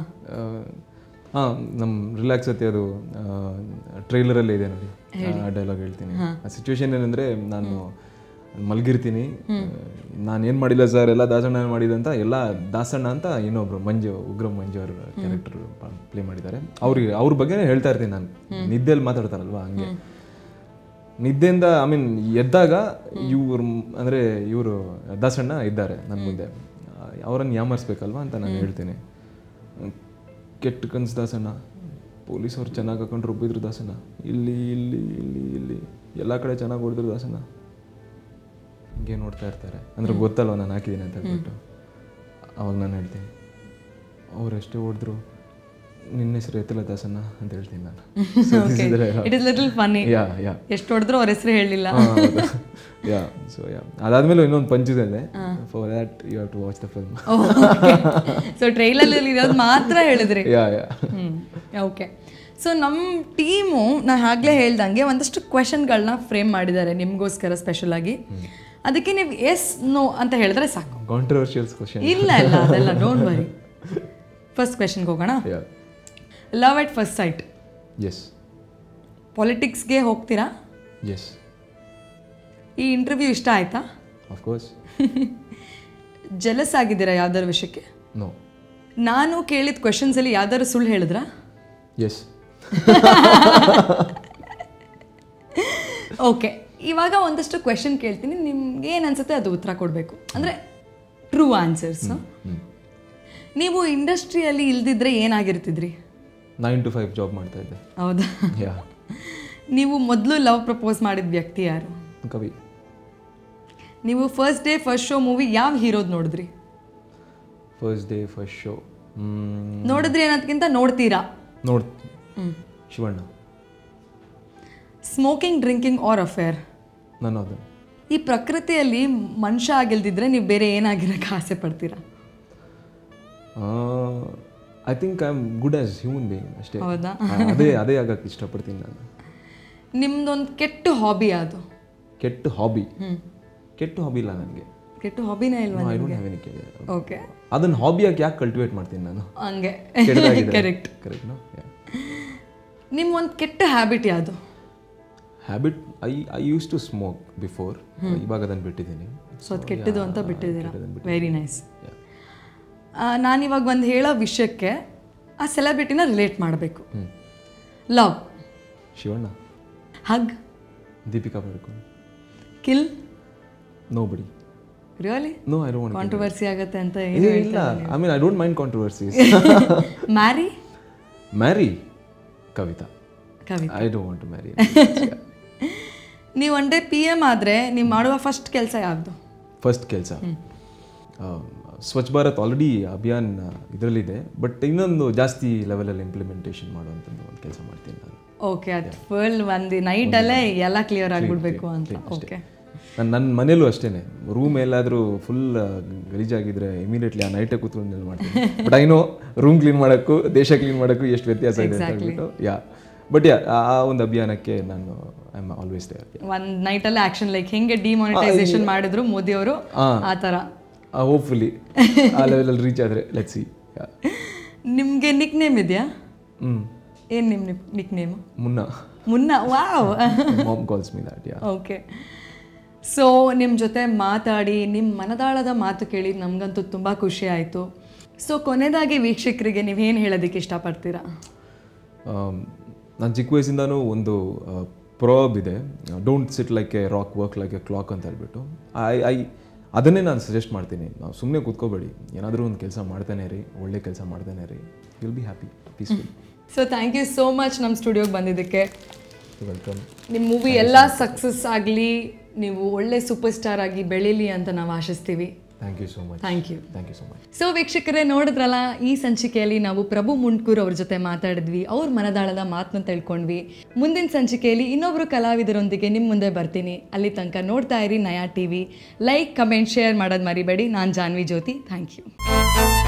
ಹಾಂ ನಮ್ಮ ರಿಲ್ಯಾಕ್ಸ್ ಅತ್ತೆ ಅದು ಟ್ರೈಲರಲ್ಲೇ ಇದೆ ನೋಡಿ ಆ ಡೈಲಾಗ್ ಹೇಳ್ತೀನಿ ಆ ಸಿಚುವೇಶನ್ ಏನಂದರೆ ನಾನು ಮಲಗಿರ್ತೀನಿ ನಾನು ಏನು ಮಾಡಿಲ್ಲ ಸರ್ ಎಲ್ಲ ದಾಸಣ್ಣ ಮಾಡಿದೆ ಅಂತ ಎಲ್ಲ ದಾಸಣ್ಣ ಅಂತ ಇನ್ನೊಬ್ರು ಮಂಜು ಉಗ್ರ ಮಂಜು ಅವ್ರ ಕ್ಯಾರೆಕ್ಟರ್ ಪ್ಲೇ ಮಾಡಿದ್ದಾರೆ ಅವ್ರಿಗೆ ಅವ್ರ ಬಗ್ಗೆನೇ ಹೇಳ್ತಾ ಇರ್ತೀನಿ ನಾನು ನಿದ್ದೆಯಲ್ಲಿ ಮಾತಾಡ್ತಾರಲ್ವಾ ಹಂಗೆ ನಿದ್ದೆಯಿಂದ ಐ ಮೀನ್ ಎದ್ದಾಗ ಇವ್ರು ಅಂದರೆ ಇವರು ದಾಸಣ್ಣ ಇದ್ದಾರೆ ನನ್ನ ಮುಂದೆ ಅವರನ್ನು ಯಾಮರ್ಸ್ಬೇಕಲ್ವಾ ಅಂತ ನಾನು ಹೇಳ್ತೀನಿ ಕೆಟ್ಟ ಕನ್ಸ್ ದಾಸಣ್ಣ ಪೊಲೀಸವ್ರು ಚೆನ್ನಾಗಿ ಹಾಕೊಂಡು ರುಬ್ಬಿದ್ರು ದಾಸಣ್ಣ ಇಲ್ಲಿ ಇಲ್ಲಿ ಇಲ್ಲಿ ಇಲ್ಲಿ ಎಲ್ಲ ಕಡೆ ಚೆನ್ನಾಗಿ ಹೊಡೆದ್ರು ದಾಸಣ್ಣ ಹಿಂಗೆ ನೋಡ್ತಾ ಇರ್ತಾರೆ ಅಂದ್ರೆ ಗೊತ್ತಲ್ವ ನಾನು ಹಾಕಿದ್ದೀನಿ ಅಂತ ಹೇಳ್ಬಿಟ್ಟು ಅವಾಗ ನಾನು ಹೇಳ್ತೀನಿ ಅವ್ರು ಎಷ್ಟೇ ಹೊಡೆದ್ರು ನಿನ್ನ ಹೆಸರು ಎತ್ತಲ್ಲ ದಾಸಣ್ಣ ಅಂತ ಹೇಳ್ತೀನಿ ನಾನು So this is the dialogue. It is little funny yeah yeah ಎಷ್ಟು ಹೊಡೆದ್ರು ಅವ್ರ ಹೆಸರು ಹೇಳಿಲ್ಲ ಯಾ ಸೊ ಯಾ ಅದಾದ್ಮೇಲೆ ಇನ್ನೊಂದು ಪಂಚಿದೆ for that you have to watch the film so ಟ್ರೈಲಲ್ಲಿ ಇರೋದು ಮಾತ್ರ ಹೇಳಿದ್ರಿ ಯಾ ಯಾ ಓಕೆ ಸೊ ನಮ್ಮ ಟೀಮು ನಾನು ಆಗಲೇ ಹೇಳ್ದಂಗೆ ಒಂದಷ್ಟು ಕ್ವೆಶನ್ಗಳನ್ನ ಫ್ರೇಮ್ ಮಾಡಿದ್ದಾರೆ ನಿಮಗೋಸ್ಕರ ಸ್ಪೆಷಲ್ ಆಗಿ ಅದಕ್ಕೆ ನೀವು ಎಸ್ ನೋ ಅಂತ ಹೇಳಿದ್ರೆ ಸಾಕು ಕಾಂಟ್ರವರ್ಷಿಯಲ್ಸ್ ಕ್ವಶನ್ ಇಲ್ಲ ಇಲ್ಲ ಅದೆಲ್ಲ ಡೋಂಟ್ ವರಿ ಫಸ್ಟ್ ಕ್ವೆಶನ್ಗೆ ಹೋಗೋಣ yeah love at first sight yes ಪಾಲಿಟಿಕ್ಸ್ಗೆ ಹೋಗ್ತೀರಾ ಎಸ್ ಈ ಇಂಟರ್ವ್ಯೂ ಇಷ್ಟ ಆಯ್ತಾ ಆಫ್ ಕೋರ್ಸ್ ಜಲಸ್ ಆಗಿದ್ದೀರಾ ಯಾವ್ದಾದ್ರು ವಿಷಯಕ್ಕೆ ನೋ ನಾನು ಕೇಳಿದ ಕ್ವೆಶನ್ಸಲ್ಲಿ ಯಾವ್ದಾದ್ರು ಸುಳ್ಳು ಹೇಳಿದ್ರಾ ಎಸ್ ಓಕೆ ಇವಾಗ ಒಂದಷ್ಟು ಕ್ವೆಶನ್ ಕೇಳ್ತೀನಿ ನಿಮ್ಗೆ ಏನು ಅನ್ಸುತ್ತೆ ಅದು ಉತ್ತರ ಕೊಡಬೇಕು ಅಂದರೆ ಟ್ರೂ ಆನ್ಸರ್ಸ್ ನೀವು ಇಂಡಸ್ಟ್ರಿಯಲ್ಲಿ ಇಲ್ದಿದ್ರೆ ಏನಾಗಿರ್ತಿದ್ರಿ ನೈನ್ ಟು ಫೈವ್ ಜಾಬ್ ಮಾಡ್ತಾ ಇದ್ದೆ ಹೌದಾ ಯಾ ನೀವು ಮೊದಲು ಲವ್ ಪ್ರಪೋಸ್ ಮಾಡಿದ ವ್ಯಕ್ತಿ ಯಾರು ಕವಿ ನೀವು first day first show movie ಯಾವ ಹೀರೋದ್ ನೋಡಿದ್ರಿ ಫಸ್ಟ್ ಡೇ ಫಸ್ಟ್ ಶೋ ನೋಡಿದ್ರಿ ಅನ್ನೋದಕ್ಕಿಂತ ನೋಡ್ತೀರಾ ನೋಡ್ Shivanna smoking drinking or affair ನಾನು ಅದು ಈ ಪ್ರಕೃತಿಯಲ್ಲಿ ಮನುಷ್ಯ ಆಗಿಲ್ದಿದ್ರೆ ನೀವು ಬೇರೆ ಏನಾಗಿರಕ್ಕೆ ಆಸೆ ಪಡ್ತೀರಾ I think I am good as human being ಅಷ್ಟೇ ಹೌದಾ? ಆ, ಅದೇ ಅದೇ ಆಗಕ್ಕೆ ಇಷ್ಟಪಡ್ತೀನಿ ನಾನು ನಿಮ್ದೊಂದು ಕೆಟ್ಟ ಹಾಬಿ ಅದು ಕೆಟ್ಟ ಹಾಬಿ ಕೆಟ್ಟ ಹಾಬಿ ಇಲ್ಲ ನನಗೆ ಕೆಟ್ಟ ಹಾಬಿನೇ ಇಲ್ವಾ I don't have any okay ಅದನ್ನ ಹಾಬಿಯಾಗಿ ಯಾಕೆ ಕಲ್ಟಿವೇಟ್ ಮಾಡ್ತೀನಿ ನಾನು ಹಂಗೆ ಕೆಟ್ಟದಾಗಿದೆ ಕರೆಕ್ಟ್ ಕರೆಕ್ಟ್ ನೋ ನಿಮ್ಮ ಒಂದು ಕೆಟ್ಟ ಹ್ಯಾಬಿಟ್ ಯಾವುದು habit I I use to smoke before ಇವಾಗ ಅದನ್ನು ಬಿಟ್ಟಿದ್ದೀನಿ ಸೊ ಅದು ಕೆಟ್ಟದು ಅಂತ ಬಿಟ್ಟಿದ್ದೀರಾ ವೆರಿ ನೈಸ್ ನಾನಿವಾಗ ಒಂದು ಹೇಳೋ ವಿಷಯಕ್ಕೆ ಆ ಸೆಲೆಬ್ರಿಟಿನ ರಿಲೇಟ್ ಮಾಡಬೇಕು love Shivanna hug Deepika Padukone kill nobody really no I don't controversy ಆಗತ್ತೆ ಅಂತ ಏನು ಇಲ್ಲ I mean I don't mind controversies marry marry Kavitha Kavi I don't want to marry ನೀವು ಒನ್ ಡೇ ಪಿ ಎಮ್ ಆದರೆ ನೀವು ಮಾಡುವ ಫಸ್ಟ್ ಕೆಲಸ ಯಾವುದು ಫಸ್ಟ್ ಕೆಲಸ ಸ್ವಚ್ಛ ಭಾರತ್ ಆಲ್ರೆಡಿ ಅಭಿಯಾನ್ ಇದರಲ್ಲಿದೆ ಬಟ್ ಇನ್ನೊಂದು ಜಾಸ್ತಿ ಲೆವೆಲಲ್ಲಿ ಇಂಪ್ಲಿಮೆಂಟೇಷನ್ ಮಾಡುವಂಥದ್ದು ಒಂದು ಕೆಲಸ ಮಾಡ್ತೀನಿ ನಾನು ಓಕೆ ಅದು ಫುಲ್ ಒಂದು ನೈಟಲ್ಲೇ ಎಲ್ಲ ಕ್ಲಿಯರ್ ಆಗಿಬಿಡ್ಬೇಕು ಅಂತ ಓಕೆ ನಾನು ನನ್ನ ಮನೇಲೂ ಅಷ್ಟೇ ರೂಮ್ ಎಲ್ಲಾದರೂ ಫುಲ್ ಗಲೀಜಾಗಿದ್ರೆ ಇಮಿಡಿಯೇಟ್ಲಿ ಆ ನೈಟೇ ಕೂತ್ಕೊಂಡು ನೆಲ್ ಮಾಡ್ತೀನಿ but I know room clean ಮಾಡೋಕ್ಕೂ ದೇಶ ಕ್ಲೀನ್ ಮಾಡೋಕ್ಕೂ ಎಷ್ಟು ವ್ಯತ್ಯಾಸ ಇದೆ ಅಂತ ಹೇಳ್ಬಿಟ್ಟು ಯಾ ಬಟ್ ಯಾ ಆ ಒಂದು ಅಭಿಯಾನಕ್ಕೆ ನಾನು ಐ ಆಮ್ ಆಲ್ವೇಸ್ ದೇರ್ ಒಂದು ನೈಟಲ್ಲೇ ಆಕ್ಷನ್ ಲೈಕ್ ಹೆಂಗೆ ಡಿಮಾನಿಟೈಸೇಷನ್ ಮಾಡಿದ್ರು ಮೋದಿ ಅವರು ಆ ಥರ ಹೋಪ್ಫುಲಿ ಆ ಲೆವೆಲಲ್ಲಿ ರೀಚ್ ಆದರೆ ಲೆಟ್ ಸಿ ನಿಮಗೆ ನಿಕ್ ನೇಮ್ ಇದೆಯಾ ಹ್ಞೂ ಏನು ನಿಮ್ಮ nickname Munna Munna wow mom calls me that yeah okay so ನಿಮ್ಮ ಜೊತೆ ಮಾತಾಡಿ ನಿಮ್ಮ ಮನದಾಳದ ಮಾತು ಕೇಳಿ ನಮಗಂತೂ ತುಂಬ ಖುಷಿ ಆಯಿತು ಸೊ ಕೊನೆಯದಾಗಿ ವೀಕ್ಷಕರಿಗೆ ನೀವೇನು ಹೇಳೋದಕ್ಕೆ ಇಷ್ಟಪಡ್ತೀರಾ ನಾನು ಚಿಕ್ಕ ವಯಸ್ಸಿಂದನೂ ಒಂದು ಪ್ರಾಬ್ ಇದೆ don't sit like a rock work like a clock ಅಂತ ಹೇಳ್ಬಿಟ್ಟು ಐ ಐ ಅದನ್ನೇ ನಾನು ಸಜೆಸ್ಟ್ ಮಾಡ್ತೀನಿ ನಾವು ಸುಮ್ಮನೆ ಕೂತ್ಕೋಬೇಡಿ ಏನಾದರೂ ಒಂದು ಕೆಲಸ ಮಾಡ್ತಾನೆ ರೀ ಒಳ್ಳೆ ಕೆಲಸ ಮಾಡ್ತಾನೆ ರೀ will be happy peaceful so thank you so much ನಮ್ಮ ಸ್ಟುಡಿಯೋಗೆ ಬಂದಿದ್ದಕ್ಕೆ ವೆಲ್ಕಮ್ ನಿಮ್ಮ ಮೂವಿ ಎಲ್ಲ ಸಕ್ಸಸ್ ಆಗಲಿ ನೀವು ಒಳ್ಳೆ ಸೂಪರ್ ಸ್ಟಾರ್ ಆಗಿ ಬೆಳೀಲಿ ಅಂತ ನಾವು ಆಶಿಸ್ತೀವಿ thank you so much thank you thank you so much so ವೀಕ್ಷಕರೇ ನೋಡಿದ್ರಲ್ಲ ಈ ಸಂಚಿಕೆಯಲ್ಲಿ ನಾವು ಪ್ರಭು ಮುಂಡ್ಕೂರ್ ಅವ್ರ ಜೊತೆ ಮಾತಾಡಿದ್ವಿ ಅವ್ರ ಮನದಾಳದ ಮಾತನ್ನ ತಿಳ್ಕೊಂಡ್ವಿ ಮುಂದಿನ ಸಂಚಿಕೆಯಲ್ಲಿ ಇನ್ನೊಬ್ರು ಕಲಾವಿದರೊಂದಿಗೆ ನಿಮ್ಮ ಮುಂದೆ ಬರ್ತೀನಿ ಅಲ್ಲಿ ತನಕ ನೋಡ್ತಾ ಇರಿ Naya T V like comment share ಮಾಡೋದು ಮರಿಬೇಡಿ ನಾನು ಜಾನ್ವಿ ಜ್ಯೋತಿ ಥ್ಯಾಂಕ್ ಯು